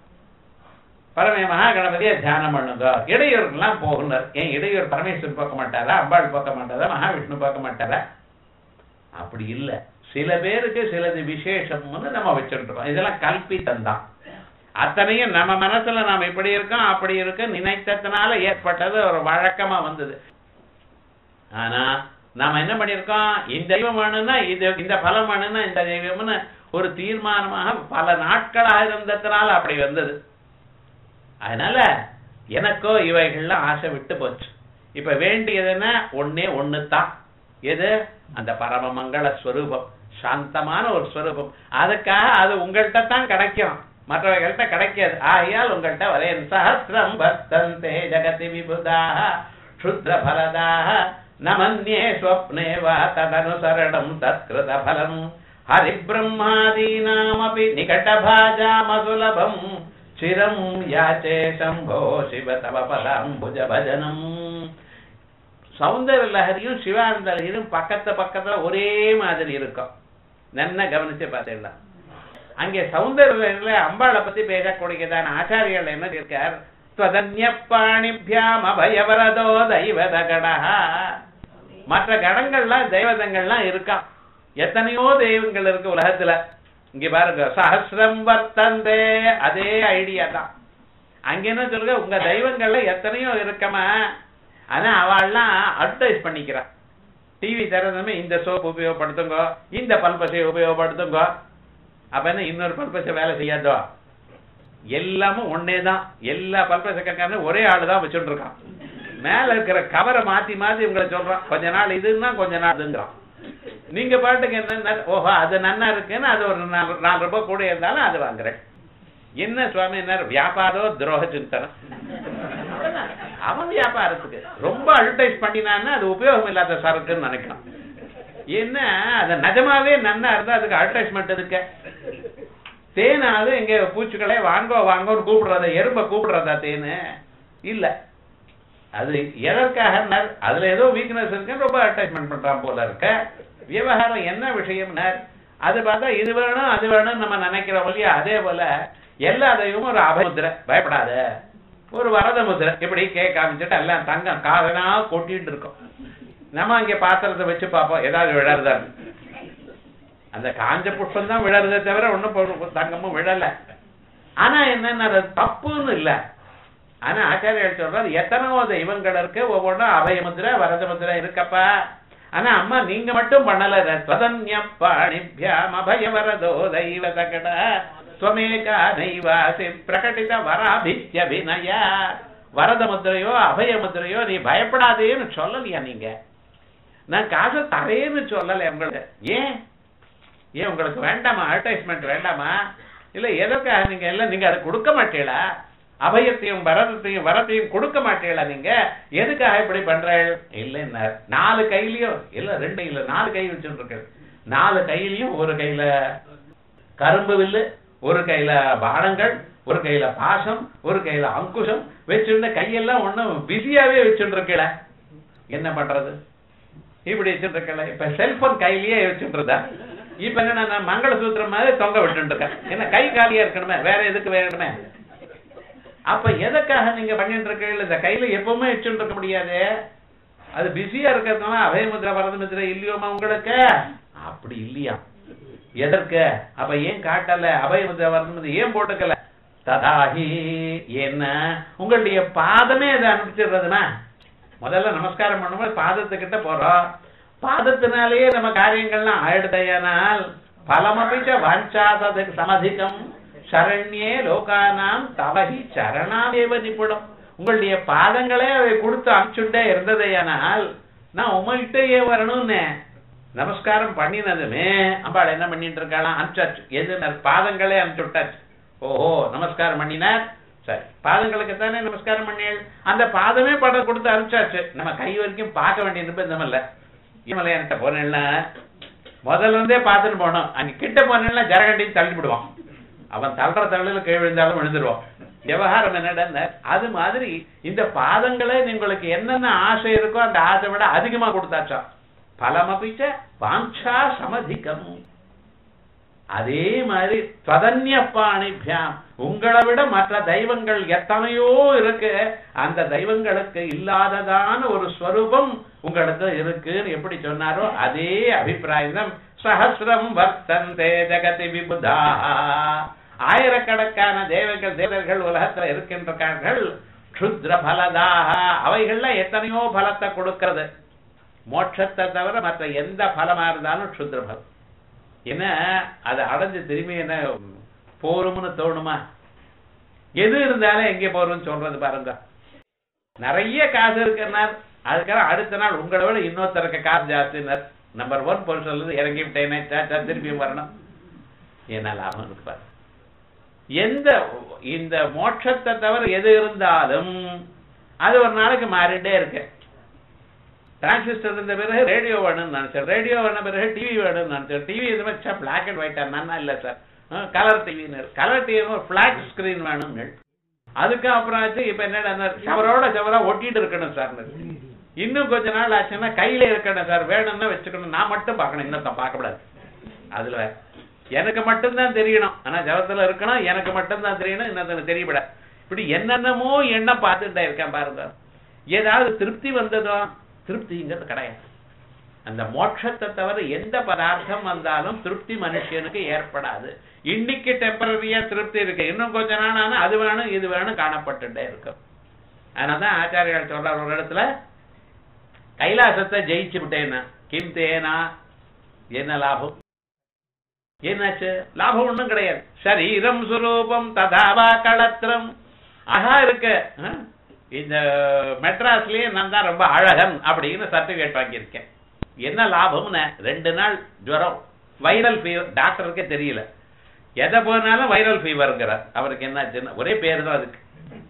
பரமே மகாகணபதியை தியானம் பண்ணுங்க இடையூறுக்கெல்லாம் போகுனர் ஏன் இடையூர் பரமேஸ்வரன் பார்க்க மாட்டாரா அம்பாள் பார்க்க மாட்டாரா மகாவிஷ்ணு பார்க்க மாட்டாரா அப்படி இல்ல சில பேருக்கு சிலது விசேஷம்னு நம்ம வச்சுருக்கோம் இதெல்லாம் கல்பித்தம் தான் அத்தனையும் நம்ம மனசுல நாம இப்படி இருக்கோம் அப்படி இருக்கு நினைத்ததுனால ஏற்பட்டது ஒரு வழக்கமா வந்தது ஆனா நாம என்ன பண்ணியிருக்கோம் இந்த தெய்வம் வேணும்னா இது இந்த பலம் வேணும்னா இந்த தெய்வம்னு ஒரு தீர்மானமாக பல நாட்களாக இருந்ததுனால அப்படி வந்தது அதனால எனக்கோ இவைகள்லாம் ஆசை விட்டு போச்சு இப்ப வேண்டியதுன்னா ஒண்ணே ஒண்ணு தான் எது அந்த பரம மங்கள ஸ்வரூபம் சாந்தமான ஒரு ஸ்வரூபம் அதுக்காக அது உங்கள்கிட்ட தான் கிடைக்கும் மற்றவர்கள்ட்ட கிடைக்காது ஆகையால் உங்கள்கிட்ட வரேன் சஹசிரம் வர்த்தந்தே ஜகதி விபுதாக க்ஷுத்ர பலதாக நமன்யே ஸ்வப்னே வா ததனுசரணம் தத்கிருத பலம் ஹரிபிரம்மாதீனாமபி நிகடபாஜாமசுலபம் சிரம் யாச்சே சம்போ சிவ தவ பதாம்புஜ பஜனம் சௌந்தர லஹரியும் சிவானந்த லஹரியும் பக்கத்து பக்கத்துல ஒரே மாதிரி இருக்கும் நன்னா கவனிச்சு பார்த்தீங்களா அங்கே சௌந்தர லஹரியில அம்பாளை பத்தி பேசக்கூடியதான ஆச்சாரியர்கள் என்ன இருக்கார் ஸ்வதன்ய பாணிபியாம் அபயவரதோ தெய்வத கடஹா மற்ற கடங்கள்லாம் தெய்வதங்கள்லாம் இருக்கான் எத்தனையோ தெய்வங்கள் இருக்கு உலகத்துல இங்க பாருங்க சஹசிரம் வர்த்தந்தே அதே ஐடியா தான் அங்க என்ன சொல்லுங்க உங்க தெய்வங்கள்ல எத்தனையோ இருக்கமா ஆனா அவள்லாம் அட்வர்டைஸ் பண்ணிக்கிறா டிவி திறந்தமே இந்த சோப் உபயோகப்படுத்துங்க இந்த பல்பசை உபயோகப்படுத்துங்க அப்ப என்ன இன்னொரு பல்பசை வேலை செய்யாதோ எல்லாமும் ஒன்னே தான் எல்லா பல்பசக்காரனும் ஒரே ஆளு தான் வச்சுட்டு இருக்கான் மேல இருக்கிற கவரை மாத்தி மாத்தி உங்களை சொல்றான் கொஞ்ச நாள் இதுன்னா கொஞ்ச நாள் இதுங்கிறான் நீங்க பாட்டுக்கு என்ன ஓஹோ அது நன்னா இருக்குன்னு அது ஒரு நாலு நாலு ரூபாய் கூட இருந்தாலும் அது வாங்குறேன் என்ன சுவாமி என்ன வியாபாரோ துரோக சிந்தனம் அவன் வியாபாரத்துக்கு ரொம்ப அட்வர்டைஸ் பண்ணினான்னா அது உபயோகம் இல்லாத சரக்குன்னு நினைக்கிறான் என்ன அது நிஜமாவே நன்னா இருந்தா அதுக்கு அட்வர்டைஸ்மெண்ட் எதுக்கு தேனாவது எங்க பூச்சிகளே வாங்கோ வாங்கோன்னு கூப்பிடுறத எறும்ப கூப்பிடுறதா தேனு இல்ல அது எதற்காக நர்- அதுல ஏதோ வீக்னஸ் இருக்குன்னு ரொம்ப அட்டாச்மெண்ட் பண்றான் போல இருக்க விவகாரம் என்ன விஷயம்னார் அது பார்த்தா இது வேணும் அது வேணும் நம்ம நினைக்கிறோம் இல்லையா அதே போல எல்லா தெய்வமும் ஒரு அபமுத்திரை பயப்படாத ஒரு வரத முத்திரை இப்படி கே காமிச்சிட்டு எல்லாம் தங்கம் காதனா கொட்டிட்டு இருக்கும் நம்ம அங்கே பாத்திரத்தை வச்சு பார்ப்போம் ஏதாவது விழறதா அந்த காஞ்ச புஷ்பம் தான் விழறதே தவிர ஒன்றும் தங்கமும் விழல ஆனா என்னன்னா அது தப்புன்னு இல்ல ஆனா ஆச்சாரியர் சொல்றாரு எத்தனையோ தெய்வங்கள் இருக்கு ஒவ்வொன்றும் அபயமுத்திரை வரத முத்திரை இருக்கப்பா ஆனா அம்மா நீங்க மட்டும் பண்ணல ஸ்வதன்ய பாணிபியாம் அபய வரதோ தெய்வ சகட ஸ்வமேகா நைவாசி பிரகடித வராபித்யபிநய வரத முத்திரையோ அபய முத்திரையோ நீ பயப்படாதேன்னு சொல்லலையா நீங்க நான் காசை தரேன்னு சொல்லலை உங்களுக்கு ஏன் ஏன் உங்களுக்கு வேண்டாமா அட்வர்டைஸ்மெண்ட் வேண்டாமா இல்ல எதற்காக நீங்க எல்லாம் நீங்க அதை கொடுக்க மாட்டீங்களா அபயத்தையும் வரதத்தையும் வரத்தையும் கொடுக்க மாட்டீங்களா நீங்க எதுக்காக இப்படி பண்றீங்க இல்லைன்னா நாலு கையிலயும் இல்ல ரெண்டு இல்ல நாலு கை வச்சுட்டு நாலு கையிலயும் ஒரு கையில கரும்பு வில்லு ஒரு கையில பானங்கள் ஒரு கையில பாசம் ஒரு கையில அங்குஷம் வச்சிருந்த கையெல்லாம் ஒண்ணும் பிஸியாவே வச்சுட்டு இருக்கல என்ன பண்றது இப்படி வச்சுட்டு இருக்கல இப்ப செல்போன் கையிலேயே வச்சுட்டு இருந்தா இப்ப என்ன நான் மங்களசூத்திரம் மாதிரி தொங்க விட்டு இருக்கேன் என்ன கை காலியா இருக்கணுமே வேற எதுக்கு வேணுமே அப்ப எதுக்காக நீங்க பண்ணிட்டு இருக்கீங்க இந்த கையில எப்பவுமே வச்சுட்டு இருக்க முடியாது அது பிஸியா இருக்கிறதுனால அபயமுத்திர வரதமுத்திர இல்லையோமா உங்களுக்கு அப்படி இல்லையா எதற்கு அப்ப ஏன் காட்டல அபயமுத்திர வரதமுத்திர ஏன் போட்டுக்கல ததாகி என்ன உங்களுடைய பாதமே அதை அனுப்பிச்சிடுறதுமா முதல்ல நமஸ்காரம் பண்ணும்போது பாதத்துக்கிட்ட போறோம் பாதத்தினாலேயே நம்ம காரியங்கள்லாம் ஆயிடுதையானால் பலமபிச்ச வாஞ்சாசதுக்கு சமதிகம் சரண்யே லோகானாம் தவகி சரணாமேவ நிபுணம் உங்களுடைய பாதங்களே அவை கொடுத்து அனுப்பிச்சுட்டே இருந்ததையானால் நான் உங்கள்கிட்டயே வரணும்னு நமஸ்காரம் பண்ணினதுமே அம்பாள் என்ன பண்ணிட்டு இருக்காளாம் அனுப்பிச்சாச்சு எது பாதங்களே அனுப்பிச்சு விட்டாச்சு ஓஹோ நமஸ்காரம் பண்ணினார் சரி பாதங்களுக்கு தானே நமஸ்காரம் பண்ணியாள் அந்த பாதமே படம் கொடுத்து அனுப்பிச்சாச்சு நம்ம கை வரைக்கும் பார்க்க வேண்டிய நிர்பந்தம் இல்ல இமலையான்ட்ட போனேன்னா முதல்ல இருந்தே பார்த்துட்டு போனோம் அங்க கிட்ட போனேன்னா ஜரகண்டின்னு தள்ளி விடுவான் அவன் தள்ளுற தள்ளில கீழ் விழுந்தாலும் விழுந்துருவான் விவகாரம் என்னடா அது மாதிரி இந்த பாதங்களே உங்களுக்கு என்னென்ன ஆசை இருக்கோ அந்த ஆசை விட அதிகமா கொடுத்தாச்சா பலமபிச்ச வாஞ்சா சமதிகம் அதே மாதிரி ததன்ய பாணிபியாம் உங்களை விட மற்ற தெய்வங்கள் எத்தனையோ இருக்கு அந்த தெய்வங்களுக்கு இல்லாததான ஒரு ஸ்வரூபம் உங்களுக்கு இருக்குன்னு எப்படி சொன்னாரோ அதே அபிப்பிராயம் தான் சஹசிரம் வர்த்தந்தே ஜெகதி விபுதா ஆயிரக்கணக்கான தேவர்கள் தேவர்கள் உலகத்துல இருக்கின்றார்கள் க்ஷுத்ர பலதாக அவைகள்ல எத்தனையோ பலத்தை கொடுக்கிறது மோட்சத்தை தவிர மற்ற எந்த பலமா இருந்தாலும் க்ஷுத்ர பலம் என்ன அதை அடைஞ்சு திரும்பி என்ன போரும்னு தோணுமா எது இருந்தாலும் எங்கே போறோம்னு சொல்றது பாருங்க நிறைய காசு இருக்கிறனார் அதுக்காக அடுத்த நாள் உங்களை விட இன்னொருத்தருக்கு காசு ஜாஸ்தினர் நம்பர் ஒன் பொருள் இறங்கி விட்டேனே திரும்பியும் வரணும் என்ன லாபம் இருக்கு பாருங்க எந்த இந்த மோட்சத்தை தவிர எது இருந்தாலும் அது ஒரு நாளைக்கு மாறிட்டே இருக்கு டிரான்சிஸ்டர் இருந்த பிறகு ரேடியோ வேணும்னு நினைச்சேன் ரேடியோ வேணும் பிறகு டிவி வேணும்னு நினைச்சேன் டிவி இது வச்சா பிளாக் அண்ட் ஒயிட்டா நான் இல்ல சார் கலர் டிவின்னு கலர் டிவி ஒரு பிளாட் ஸ்கிரீன் வேணும்னு அதுக்கு அப்புறம் ஆச்சு இப்ப என்ன சவரோட சவரா ஒட்டிட்டு இருக்கணும் சார் இன்னும் கொஞ்ச நாள் ஆச்சுன்னா கையில இருக்கணும் சார் வேணும்னா வச்சுக்கணும் நான் மட்டும் பார்க்கணும் இன்னொருத்த பார்க்கக்கூடாது அதுல எனக்கு மட்டும்தான் தெரியணும் ஆனா ஜபத்துல இருக்கணும் எனக்கு மட்டும்தான் தெரியணும் இன்னொருத்தனுக்கு தெரியப்பட இப்படி என்னென்னமோ எண்ணம் பார்த்துட்டே இருக்கேன் பாருங்க ஏதாவது திருப்தி வந்ததோ திருப்திங்கிறது கிடையாது அந்த மோட்சத்தை தவிர எந்த பதார்த்தம் வந்தாலும் திருப்தி மனுஷனுக்கு ஏற்படாது இன்னைக்கு டெம்பரரியா திருப்தி இருக்கு இன்னும் கொஞ்ச நாள் ஆனா அது வேணும் இது வேணும் காணப்பட்டுட்டே இருக்கும் அதனாலதான் ஆச்சாரியால் சொல்றார் ஒரு இடத்துல கைலாசத்தை ஜெயிச்சு விட்டேன்னா கிம் தேனா என்ன லாபம் என்னாச்சு லாபம் ஒண்ணும் கிடையாது சரீரம் சுரூபம் ததாவா களத்திரம் அழகா இருக்கு இந்த மெட்ராஸ்லயே நான் தான் ரொம்ப அழகன் அப்படின்னு சர்டிபிகேட் வாங்கியிருக்கேன் என்ன லாபம்னு ரெண்டு நாள் ஜுரம் வைரல் ஃபீவர் டாக்டருக்கே தெரியல எதை போனாலும் வைரல் ஃபீவருங்கிறார் அவருக்கு என்னாச்சுன்னா ஒரே பேர் தான் அதுக்கு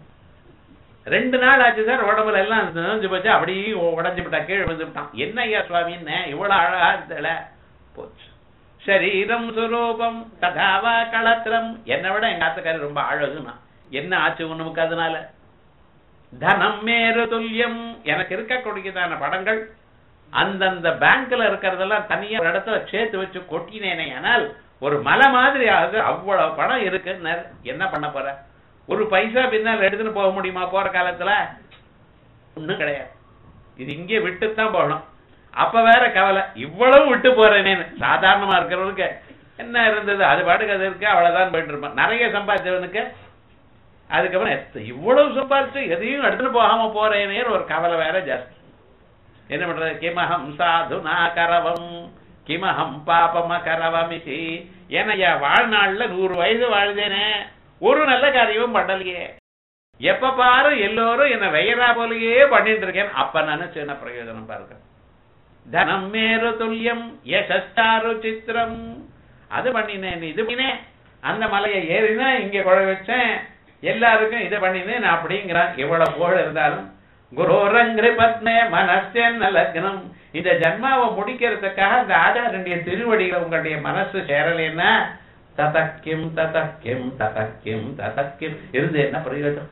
ரெண்டு நாள் ஆச்சு சார் உடம்புல எல்லாம் நினைஞ்சு போச்சு அப்படியே உடஞ்சு விட்டா கீழே விழுந்து விட்டான் என்ன ஐயா சுவாமின்னு இவ்வளவு அழகா இருந்தல போச்சு சரீரம் சுரூபம் ததாவா களத்திரம் என்னை விட எங்க ஆத்துக்காரி ரொம்ப அழகுனா என்ன ஆச்சு உனக்கு அதனால தனம் மேரு துல்லியம் எனக்கு இருக்கக்கூடியதான படங்கள் அந்தந்த பேங்க்ல இருக்கிறதெல்லாம் தனியா ஒரு இடத்துல சேர்த்து வச்சு கொட்டினேனே ஆனால் ஒரு மலை மாதிரி ஆகுது அவ்வளவு பணம் இருக்குன்னு என்ன பண்ண போற ஒரு பைசா பின்னால் எடுத்துன்னு போக முடியுமா போற காலத்துல ஒண்ணும் கிடையாது இது இங்கே விட்டுத்தான் போகணும் அப்ப வேற கவலை இவ்வளவு விட்டு போறேனேன்னு சாதாரணமா இருக்கிறவனுக்கு என்ன இருந்தது அது பாட்டுக்கு அது இருக்கு அவ்வளவுதான் போயிட்டு இருப்பான் நிறைய சம்பாதிச்சவனுக்கு அதுக்கப்புறம் எத்த- இவ்வளவு சம்பாதிச்சு எதையும் எடுத்துட்டு போகாம போறேனேன்னு ஒரு கவலை வேற ஜாஸ்தி என்ன பண்றது கிமஹம் சாதுனா கரவம் கிமஹம் பாபம கரவமிதி ஏன்னா என் வாழ்நாள்ல நூறு வயசு வாழ்ந்தேனே ஒரு நல்ல காரியமும் பண்ணலையே எப்ப பாரு எல்லோரும் என்ன வெயரா போலயே பண்ணிட்டு இருக்கேன் அப்ப நினைச்சு என்ன பிரயோஜனம் பாருங்க தனம் மேரு துல்லியம் யசாரு சித்திரம் அது பண்ணினேன் இது பண்ணினேன் அந்த மலையை ஏறினா இங்க குழ வச்சேன் எல்லாருக்கும் இதை பண்ணினேன் நான் அப்படிங்கிறான் எவ்வளவு புகழ் இருந்தாலும் குரோரங்கிரி பத்மே மனசென்ன லக்னம் இந்த ஜன்மாவை முடிக்கிறதுக்காக இந்த ஆச்சாரனுடைய திருவடிகளை உங்களுடைய மனசு சேரலைன்னா ததக்கிம் ததக்கிம் ததக்கிம் ததக்கிம் இருந்து என்ன பிரயோஜனம்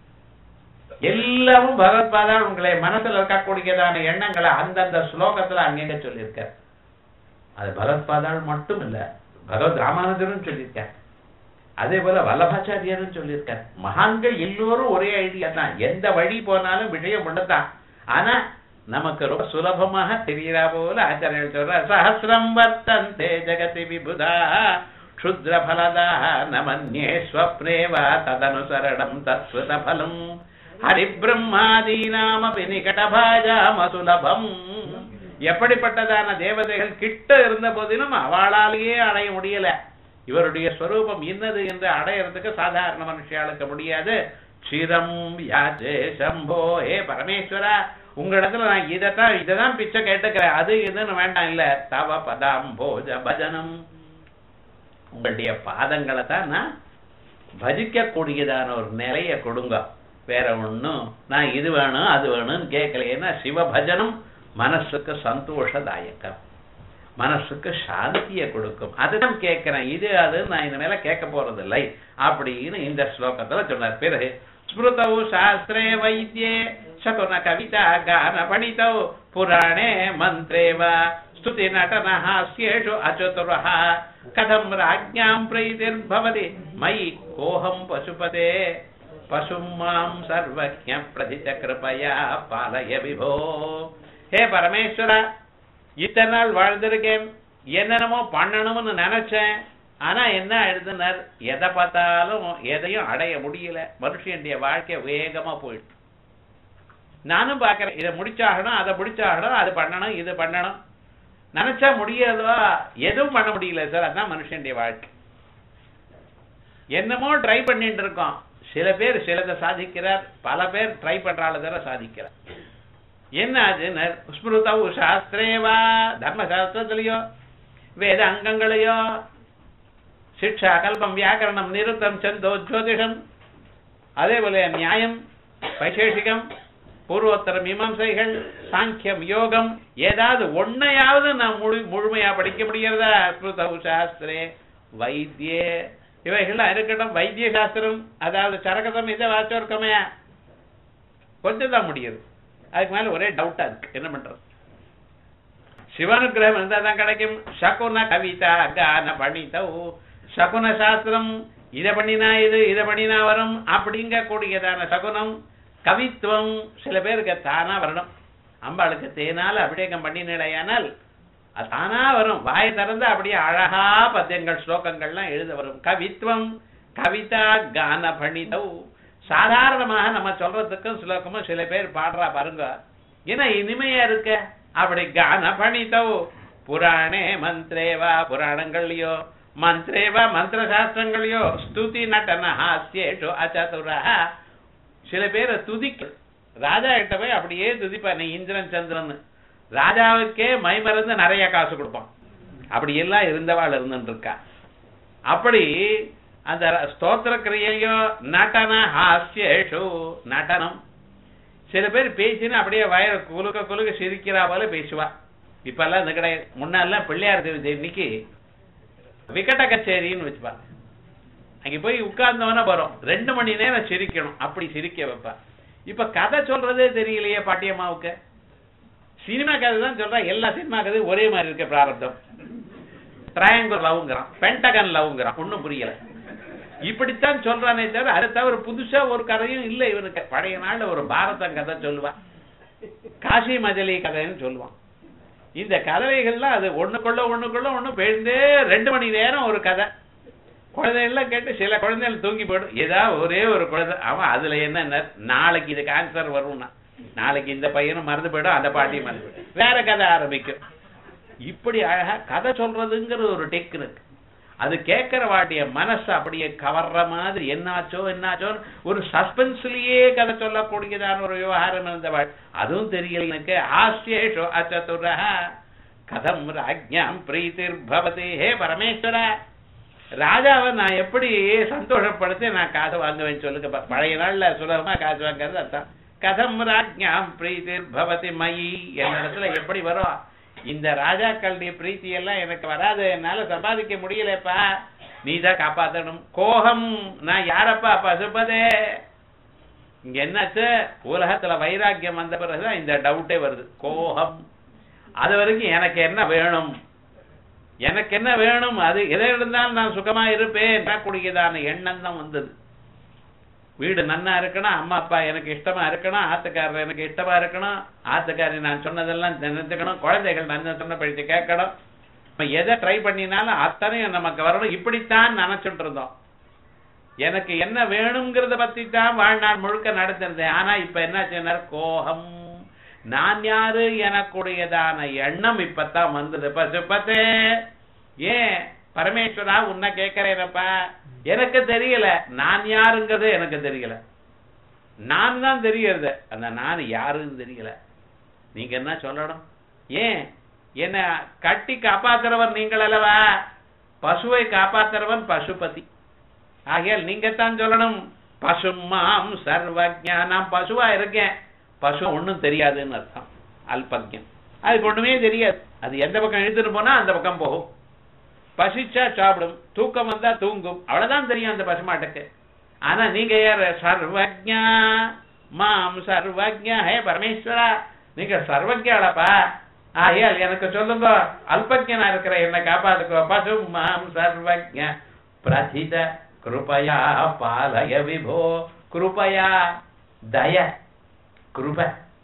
எல்லாமும் பகவத்பாதா உங்களை மனசுல இருக்கக்கூடியதான எண்ணங்களை அந்தந்த ஸ்லோகத்துல அங்கங்க சொல்லியிருக்கார் அது பகவத்பாதாள் மட்டும் இல்ல பகவத் ராமானுஜரும் சொல்லியிருக்கார் அதே போல வல்லபாச்சாரியரும் சொல்லியிருக்கார் மகான்கள் எல்லோரும் ஒரே ஐடியா தான் எந்த வழி போனாலும் விஷயம் ஒண்ணுதான் ஆனா நமக்கு ரொம்ப சுலபமாக தெரியறா போல ஆச்சாரியர் சொல்ற சஹசிரம் வர்த்தந்தே ஜெகதி விபுதா க்ஷுத்ர பலதா நமன்யே ஸ்வப்னேவா ததனுசரணம் தத்வத பலம் ஹரிபிரம்மாதீனாமபி நிகடபாஜாம சுலபம் எப்படிப்பட்டதான தேவதைகள் கிட்ட இருந்த போதிலும் அவளாலேயே அடைய முடியல இவருடைய ஸ்வரூபம் இன்னது என்று அடையறதுக்கு சாதாரண மனுஷியாளுக்கு முடியாது சிரம் யாச்சே சம்போ ஏ பரமேஸ்வரா உங்களிடத்துல நான் இதைத்தான் இதைதான் பிச்சை கேட்டுக்கிறேன் அது இதுன்னு வேண்டாம் இல்ல தவ பதாம்போஜ பஜனம் உங்களுடைய பாதங்களை தான் நான் பஜிக்க கூடியதான ஒரு நிலைய கொடுங்க வேற ஒண்ணும் நான் இது வேணும் அது வேணும்னு கேட்கல ஏன்னா சிவபஜனம் மனசுக்கு சந்தோஷதாயக்கம் மனசுக்கு சாந்தியை கொடுக்கும் அதுதான் கேட்கிறேன் இது அது நான் இந்த மேல கேட்க போறதில்லை அப்படின்னு இந்த ஸ்லோகத்துல சொன்னார் பிறகு ஸ்மிருதௌ சாஸ்திரே வைத்தியே சகுன கவிதா கான பணிதௌ புராணே மந்திரே வா ஸ்துதி நடன ஹாஸ்யேஷு அச்சதுரः கதம் ராஜ்ஞாம் பிரீதிர்பவதி மயி கோஹம் பசுபதே பசும் மாம் சர்வஜ பிரதித கிருபயா பாலய விபோ ஹே பரமேஸ்வரா இத்தனை நாள் வாழ்ந்திருக்கேன் என்னென்னமோ பண்ணணும்னு நினைச்சேன் ஆனா என்ன எழுதுனர் எதை பார்த்தாலும் எதையும் அடைய முடியல மனுஷனுடைய வாழ்க்கை வேகமா போயிட்டு நானும் பார்க்கறேன் இதை முடிச்சாகணும் அதை முடிச்சாகணும் அது பண்ணணும் இது பண்ணணும் நினைச்சா முடியாதோ எதுவும் பண்ண முடியல சார் அதான் மனுஷனுடைய வாழ்க்கை என்னமோ ட்ரை பண்ணிட்டு இருக்கோம் சில பேர் சிலதை சாதிக்கிறார் பல பேர் ட்ரை பண்றால தர சாதிக்கிறார் என்ன ஆச்சுன்னு ஸ்மிருதவு சாஸ்திரேவா தர்ம சாஸ்திரத்திலேயோ வேத அங்கங்களையோ சிக்ஷா கல்பம் வியாக்கரணம் நிருத்தம் சந்தோ ஜோதிஷம் அதே போல நியாயம் வைசேஷிகம் பூர்வோத்தர மீமாம்சைகள் சாங்கியம் யோகம் ஏதாவது ஒன்னையாவது நான் முழு முழுமையா படிக்க முடிகிறதா ஸ்மிருதவு சாஸ்திரே வைத்தியே இவைகள்லாம் இருக்கட்டும் வைத்திய சாஸ்திரம் அதாவது சரகதம் இதை வாச்சோர்க்கமே கொஞ்சம் தான் முடியுது அதுக்கு மேல ஒரே டவுட்டா இருக்கு என்ன பண்றது சிவனுக்கிரகம் இருந்தா தான் கிடைக்கும் சகுன கவிதா கான பணிதௌ சகுன சாஸ்திரம் இதை பண்ணினா இது இதை பண்ணினா வரும் அப்படிங்க கூடியதான சகுனம் கவித்துவம் சில பேருக்கு தானா வரணும் அம்பாளுக்கு தேனால அபிஷேகம் பண்ணினடையானால் அது தானா வரும் வாய் திறந்து அப்படியே அழகா பத்தியங்கள் ஸ்லோகங்கள்லாம் எழுத வரும் கவித்துவம் கவிதா கான பணிதௌ சாதாரணமாக நம்ம சொல்றதுக்கும் ஸ்லோகமும் சில பேர் பாடுறா பாருங்க ஏன்னா இனிமையா இருக்க அப்படி கான பணிதௌ புராணே மந்திரேவா புராணங்கள்லயோ மந்திரேவா மந்திர சாஸ்திரங்களையோ ஸ்துதி நடன ஹாஸ்யேஷு அச்சதுரா சில பேரை துதிக்க ராஜா கிட்ட போய் அப்படியே துதிப்பா நீ இந்திரன் சந்திரன் ராஜாவுக்கே மைமறந்து நிறைய காசு கொடுப்பான் அப்படி எல்லாம் இருந்தவாள் இருந்துட்டு இருக்கா அப்படி அந்த ஸ்தோத்திர கிரியையோ நடன ஹாஸ்யேஷு நடனம் சில பேர் பேசினா அப்படியே வயர குலுக்க குலுக்க சிரிக்கிறா போல பேசுவா இப்பெல்லாம் இந்த கிடையாது முன்னாலாம் பிள்ளையார் தேவி இன்னைக்கு விக்கட்ட கச்சேரின்னு வச்சுப்பா அங்க போய் உட்கார்ந்தவன வரும் ரெண்டு மணி நேரம் சிரிக்கணும் அப்படி சிரிக்க வைப்பா இப்ப கதை சொல்றதே தெரியலையே பாட்டியம்மாவுக்கு சினிமா கதை தான் சொல்றா எல்லா சினிமா கதையும் ஒரே மாதிரி இருக்க பிராரப்தம் ட்ரையாங்கிள் லவ்ங்கிறான் பென்டகன் லவ்ங்கிறான் ஒண்ணும் புரியல இப்படித்தான் சொல்றானே தவிர அதை தவிர புதுசா ஒரு கதையும் இல்லை இவனுக்கு பழைய நாள்ல ஒரு பாரதம் கதை சொல்லுவான் காசி மஜலி கதைன்னு சொல்லுவான் இந்த கதவைகள்லாம் அது ஒண்ணுக்குள்ள ஒண்ணுக்குள்ள ஒண்ணு பேழ்ந்தே ரெண்டு மணி நேரம் ஒரு கதை குழந்தைகள்லாம் கேட்டு சில குழந்தைகள் தூங்கி போயிடும் ஏதாவது ஒரே ஒரு குழந்தை அவன் அதுல என்ன நாளைக்கு இதுக்கு ஆன்சர் வரும்னா நாளைக்கு இந்த பையனும் மறந்து போயிடும் அந்த பாட்டியும் மறந்து போயிடும் வேற கதை ஆரம்பிக்கும் இப்படி அழகா கதை சொல்றதுங்கிற ஒரு டெக்னிக் அது கேட்கிற வாட்டிய மனசு அப்படியே கவர்ற மாதிரி என்னாச்சோ என்னாச்சோ ஒரு சஸ்பென்ஸ்லயே கதை சொல்லக்கூடியதான ஒரு விவகாரம் இருந்த வாழ் அதுவும் தெரியல எனக்கு ஆசியேஷோ அச்சதுர கதம் ராஜ்ஞாம் பிரீத்திர் பவதி ஹே பரமேஸ்வர ராஜாவை நான் எப்படி சந்தோஷப்படுத்தி நான் காசு வாங்குவேன் சொல்லுங்க ப- பழைய நாள்ல சுலபமா காசு வாங்குறது அதான் கதம் ராஜ்ஞாம் பிரீத்திர் பவதி மயி என்னிடத்துல எப்படி வரும் இந்த ராஜாக்களுடைய பிரீத்தி எல்லாம் எனக்கு வராது என்னால சம்பாதிக்க முடியலப்பா நீ தான் காப்பாத்தணும் கோகம் நான் யாரப்பா பசுபதே இங்க என்னாச்சு உலகத்துல வைராக்கியம் வந்த பிறகுதான் இந்த டவுட்டே வருது கோகம் அது வரைக்கும் எனக்கு என்ன வேணும் எனக்கு என்ன வேணும் அது எதை இருந்தாலும் நான் சுகமா இருப்பேன் கூடியதான எண்ணம் தான் வந்தது வீடு நன்னா இருக்கணும் அம்மா அப்பா எனக்கு இஷ்டமா இருக்கணும் ஆத்துக்காரர் எனக்கு இஷ்டமா இருக்கணும் ஆத்துக்காரி நான் சொன்னதெல்லாம் நினைச்சுக்கணும் குழந்தைகள் நான் சொன்ன படித்து கேட்கணும் நம்ம எதை ட்ரை பண்ணினாலும் அத்தனையும் நமக்கு வரணும் இப்படித்தான் நினைச்சுட்டு இருந்தோம் எனக்கு என்ன வேணுங்கிறத பத்தி தான் வாழ்நாள் முழுக்க நடத்திருந்தேன் ஆனா இப்ப என்ன சொன்னார் கோகம் நான் யாரு எனக்குடையதான எண்ணம் இப்பதான் வந்தது பசுபத்தே ஏன் பரமேஸ்வரா உன்னை கேட்கிறேனப்பா எனக்கு தெரியல நான் யாருங்கிறது எனக்கு தெரியல நான் தான் தெரியறது அந்த நான் யாருன்னு தெரியல நீங்க என்ன சொல்லணும் ஏன் என்ன கட்டி காப்பாத்துறவர் நீங்கள் அல்லவா பசுவை காப்பாத்துறவன் பசுபதி ஆகையால் நீங்க தான் சொல்லணும் பசுமாம் சர்வஜா நான் பசுவா இருக்கேன் பசு ஒண்ணும் தெரியாதுன்னு அர்த்தம் அல்பஜம் அதுக்கு ஒண்ணுமே தெரியாது அது எந்த பக்கம் இழுத்துட்டு போனா அந்த பக்கம் போகும் பசிச்சா சாப்பிடும் தூக்கம் வந்தா தூங்கும் அவ்வளவுதான் தெரியும் அந்த பசுமாட்டுக்கு ஆனா நீங்க யார் சர்வஜா மாம் சர்வஜா ஹே பரமேஸ்வரா நீங்க சர்வஜாளப்பா ஆகையால் எனக்கு சொல்லுங்க அல்பஜனா இருக்கிற என்னை காப்பாத்துக்கோ பசு மாம் சர்வஜ பிரதித கிருபயா பாலய விபோ கிருபயா தய கிருப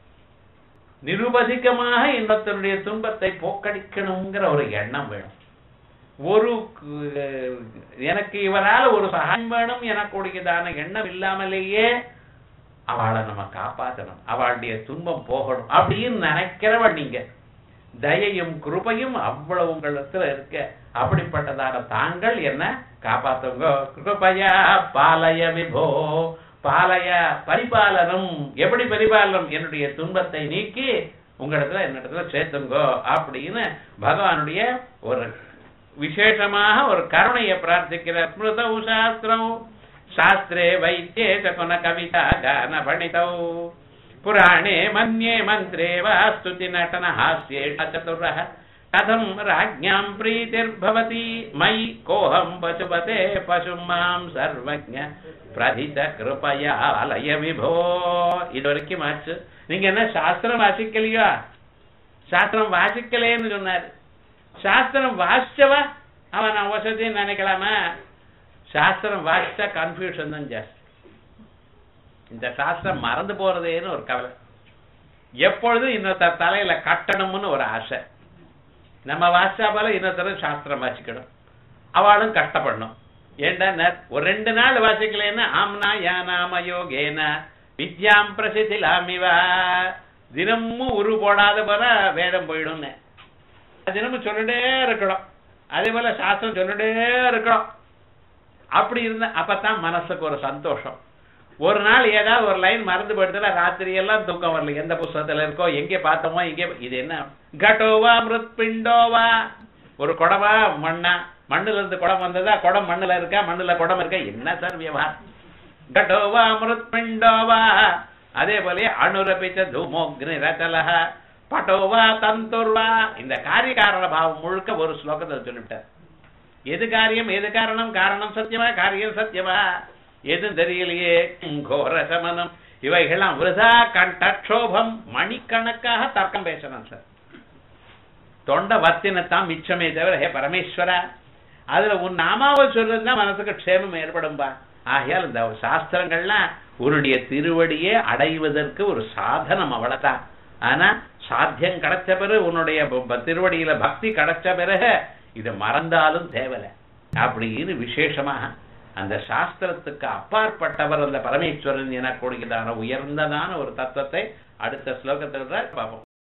நிருபதிகமாக இன்னொருத்தனுடைய துன்பத்தை போக்கடிக்கணுங்கிற ஒரு எண்ணம் வேணும் ஒரு கு- எனக்கு இவரால ஒரு சகாயம் வேணும் எனக்குடையதான எண்ணம் இல்லாமலேயே அவளை நம்ம காப்பாற்றணும் அவளுடைய துன்பம் போகணும் அப்படின்னு நினைக்கிறவள் நீங்க தயையும் கிருபையும் அவ்வளவு உங்களிடத்துல இருக்க அப்படிப்பட்டதான தாங்கள் என்ன காப்பாத்துங்க கிருபையா பாலய விபோ பாலய பரிபாலனம் எப்படி பரிபாலனம் என்னுடைய துன்பத்தை நீக்கி உங்களிடத்துல என்னிடத்துல சேர்த்துங்கோ அப்படின்னு பகவானுடைய ஒரு விசேஷமாக ஒரு கருணையை பிரார்த்திக்கிறார் ஸ்மிருதௌ சாஸ்திரம் சாஸ்திரே வைத்தியே சகுன கவிதா கான பணிதௌ புராணே மன்யே மந்திரே வா ஸ்துதி நட்டன ஹாஸ்யே சதுரः கதம் ராஜ்ஞாம் பிரீதிர்பவதி மயி கோஹம் பசுபதே பசும் மாம் சர்வஜ பிரதித கிருபயா அலய விபோ இது வரைக்கும் ஆச்சு நீங்க என்ன சாஸ்திரம் வாசிக்கலையா சாஸ்திரம் வாசிக்கலேன்னு சொன்னார் சாஸ்திரம் வாசிச்சவா அவன் நான் வசதின்னு நினைக்கலாமா சாஸ்திரம் வாசிச்சா கன்ஃபியூஷன் தான் ஜாஸ்தி இந்த சாஸ்திரம் மறந்து போறதேன்னு ஒரு கவலை எப்பொழுதும் இன்னொருத்தர் தலையில கட்டணும்னு ஒரு ஆசை நம்ம வாசிச்சா போல இன்னொருத்தர் சாஸ்திரம் வாசிக்கணும் அவளும் கஷ்டப்படணும் ஏண்டா ந- ஒரு ரெண்டு நாள் வாசிக்கலைன்னா ஆம்னா யானாம யோகேன வித்யாம் பிரசிதிலாமிவா தினமும் உரு போடாத போல வேதம் போயிடும்னு தினமும் சொல்லிட்டே இருக்கணும் அதே போல சாஸ்திரம் சொல்லிட்டே இருக்கணும் அப்படி இருந்தா அப்பதான் மனசுக்கு ஒரு சந்தோஷம் ஒரு நாள் ஏதாவது ஒரு லைன் மறந்து போயிடுதுல ராத்திரி எல்லாம் தூக்கம் வரல எந்த புஸ்தகத்துல இருக்கோ எங்கே பார்த்தோமோ எங்கே இது என்ன கடோவா மிருத் பிண்டோவா ஒரு குடமா மண்ணா மண்ணுல இருந்து குடம் வந்ததா குடம் மண்ணுல இருக்கா மண்ணுல குடம் இருக்கா என்ன சார் வியவகாரம் கடோவா மிருத் பிண்டோவா அதே போல அணுரபிச்ச தூமோக்னி ரச்சலஹ பட்டோவா தந்துர்வா இந்த காரிய காரண பாவம் முழுக்க ஒரு ஸ்லோகத்தில் சொல்லிவிட்டார் எது காரியம் எது காரணம் காரணம் சத்தியமா காரியம் சத்தியமா எதுவும் தெரியலையே கோர சமனம் இவைகள்லாம் விருதா கண்டோபம் மணிக்கணக்காக தர்க்கம் பேசணும் சார் தொண்டை வத்தினத்தான் மிச்சமே தவிர ஹே பரமேஸ்வரா அதுல உன் நாமாவை சொல்றதுதான் மனசுக்கு க்ஷேமம் ஏற்படும்பா ஆகையால் இந்த சாஸ்திரங்கள்லாம் உன்னுடைய திருவடியே அடைவதற்கு ஒரு சாதனம் அவ்வளவுதான் ஆனா சாத்தியம் கிடைச்ச பிறகு உன்னுடைய ப- ப- திருவடியில பக்தி கிடைச்ச பிறகு இதை மறந்தாலும் தேவலை அப்படின்னு விசேஷமாக அந்த சாஸ்திரத்துக்கு அப்பாற்பட்டவர் அந்த பரமேஸ்வரன் எனக்கூடியதான உயர்ந்ததான ஒரு தத்துவத்தை அடுத்த ஸ்லோகத்தில் பார்ப்போம்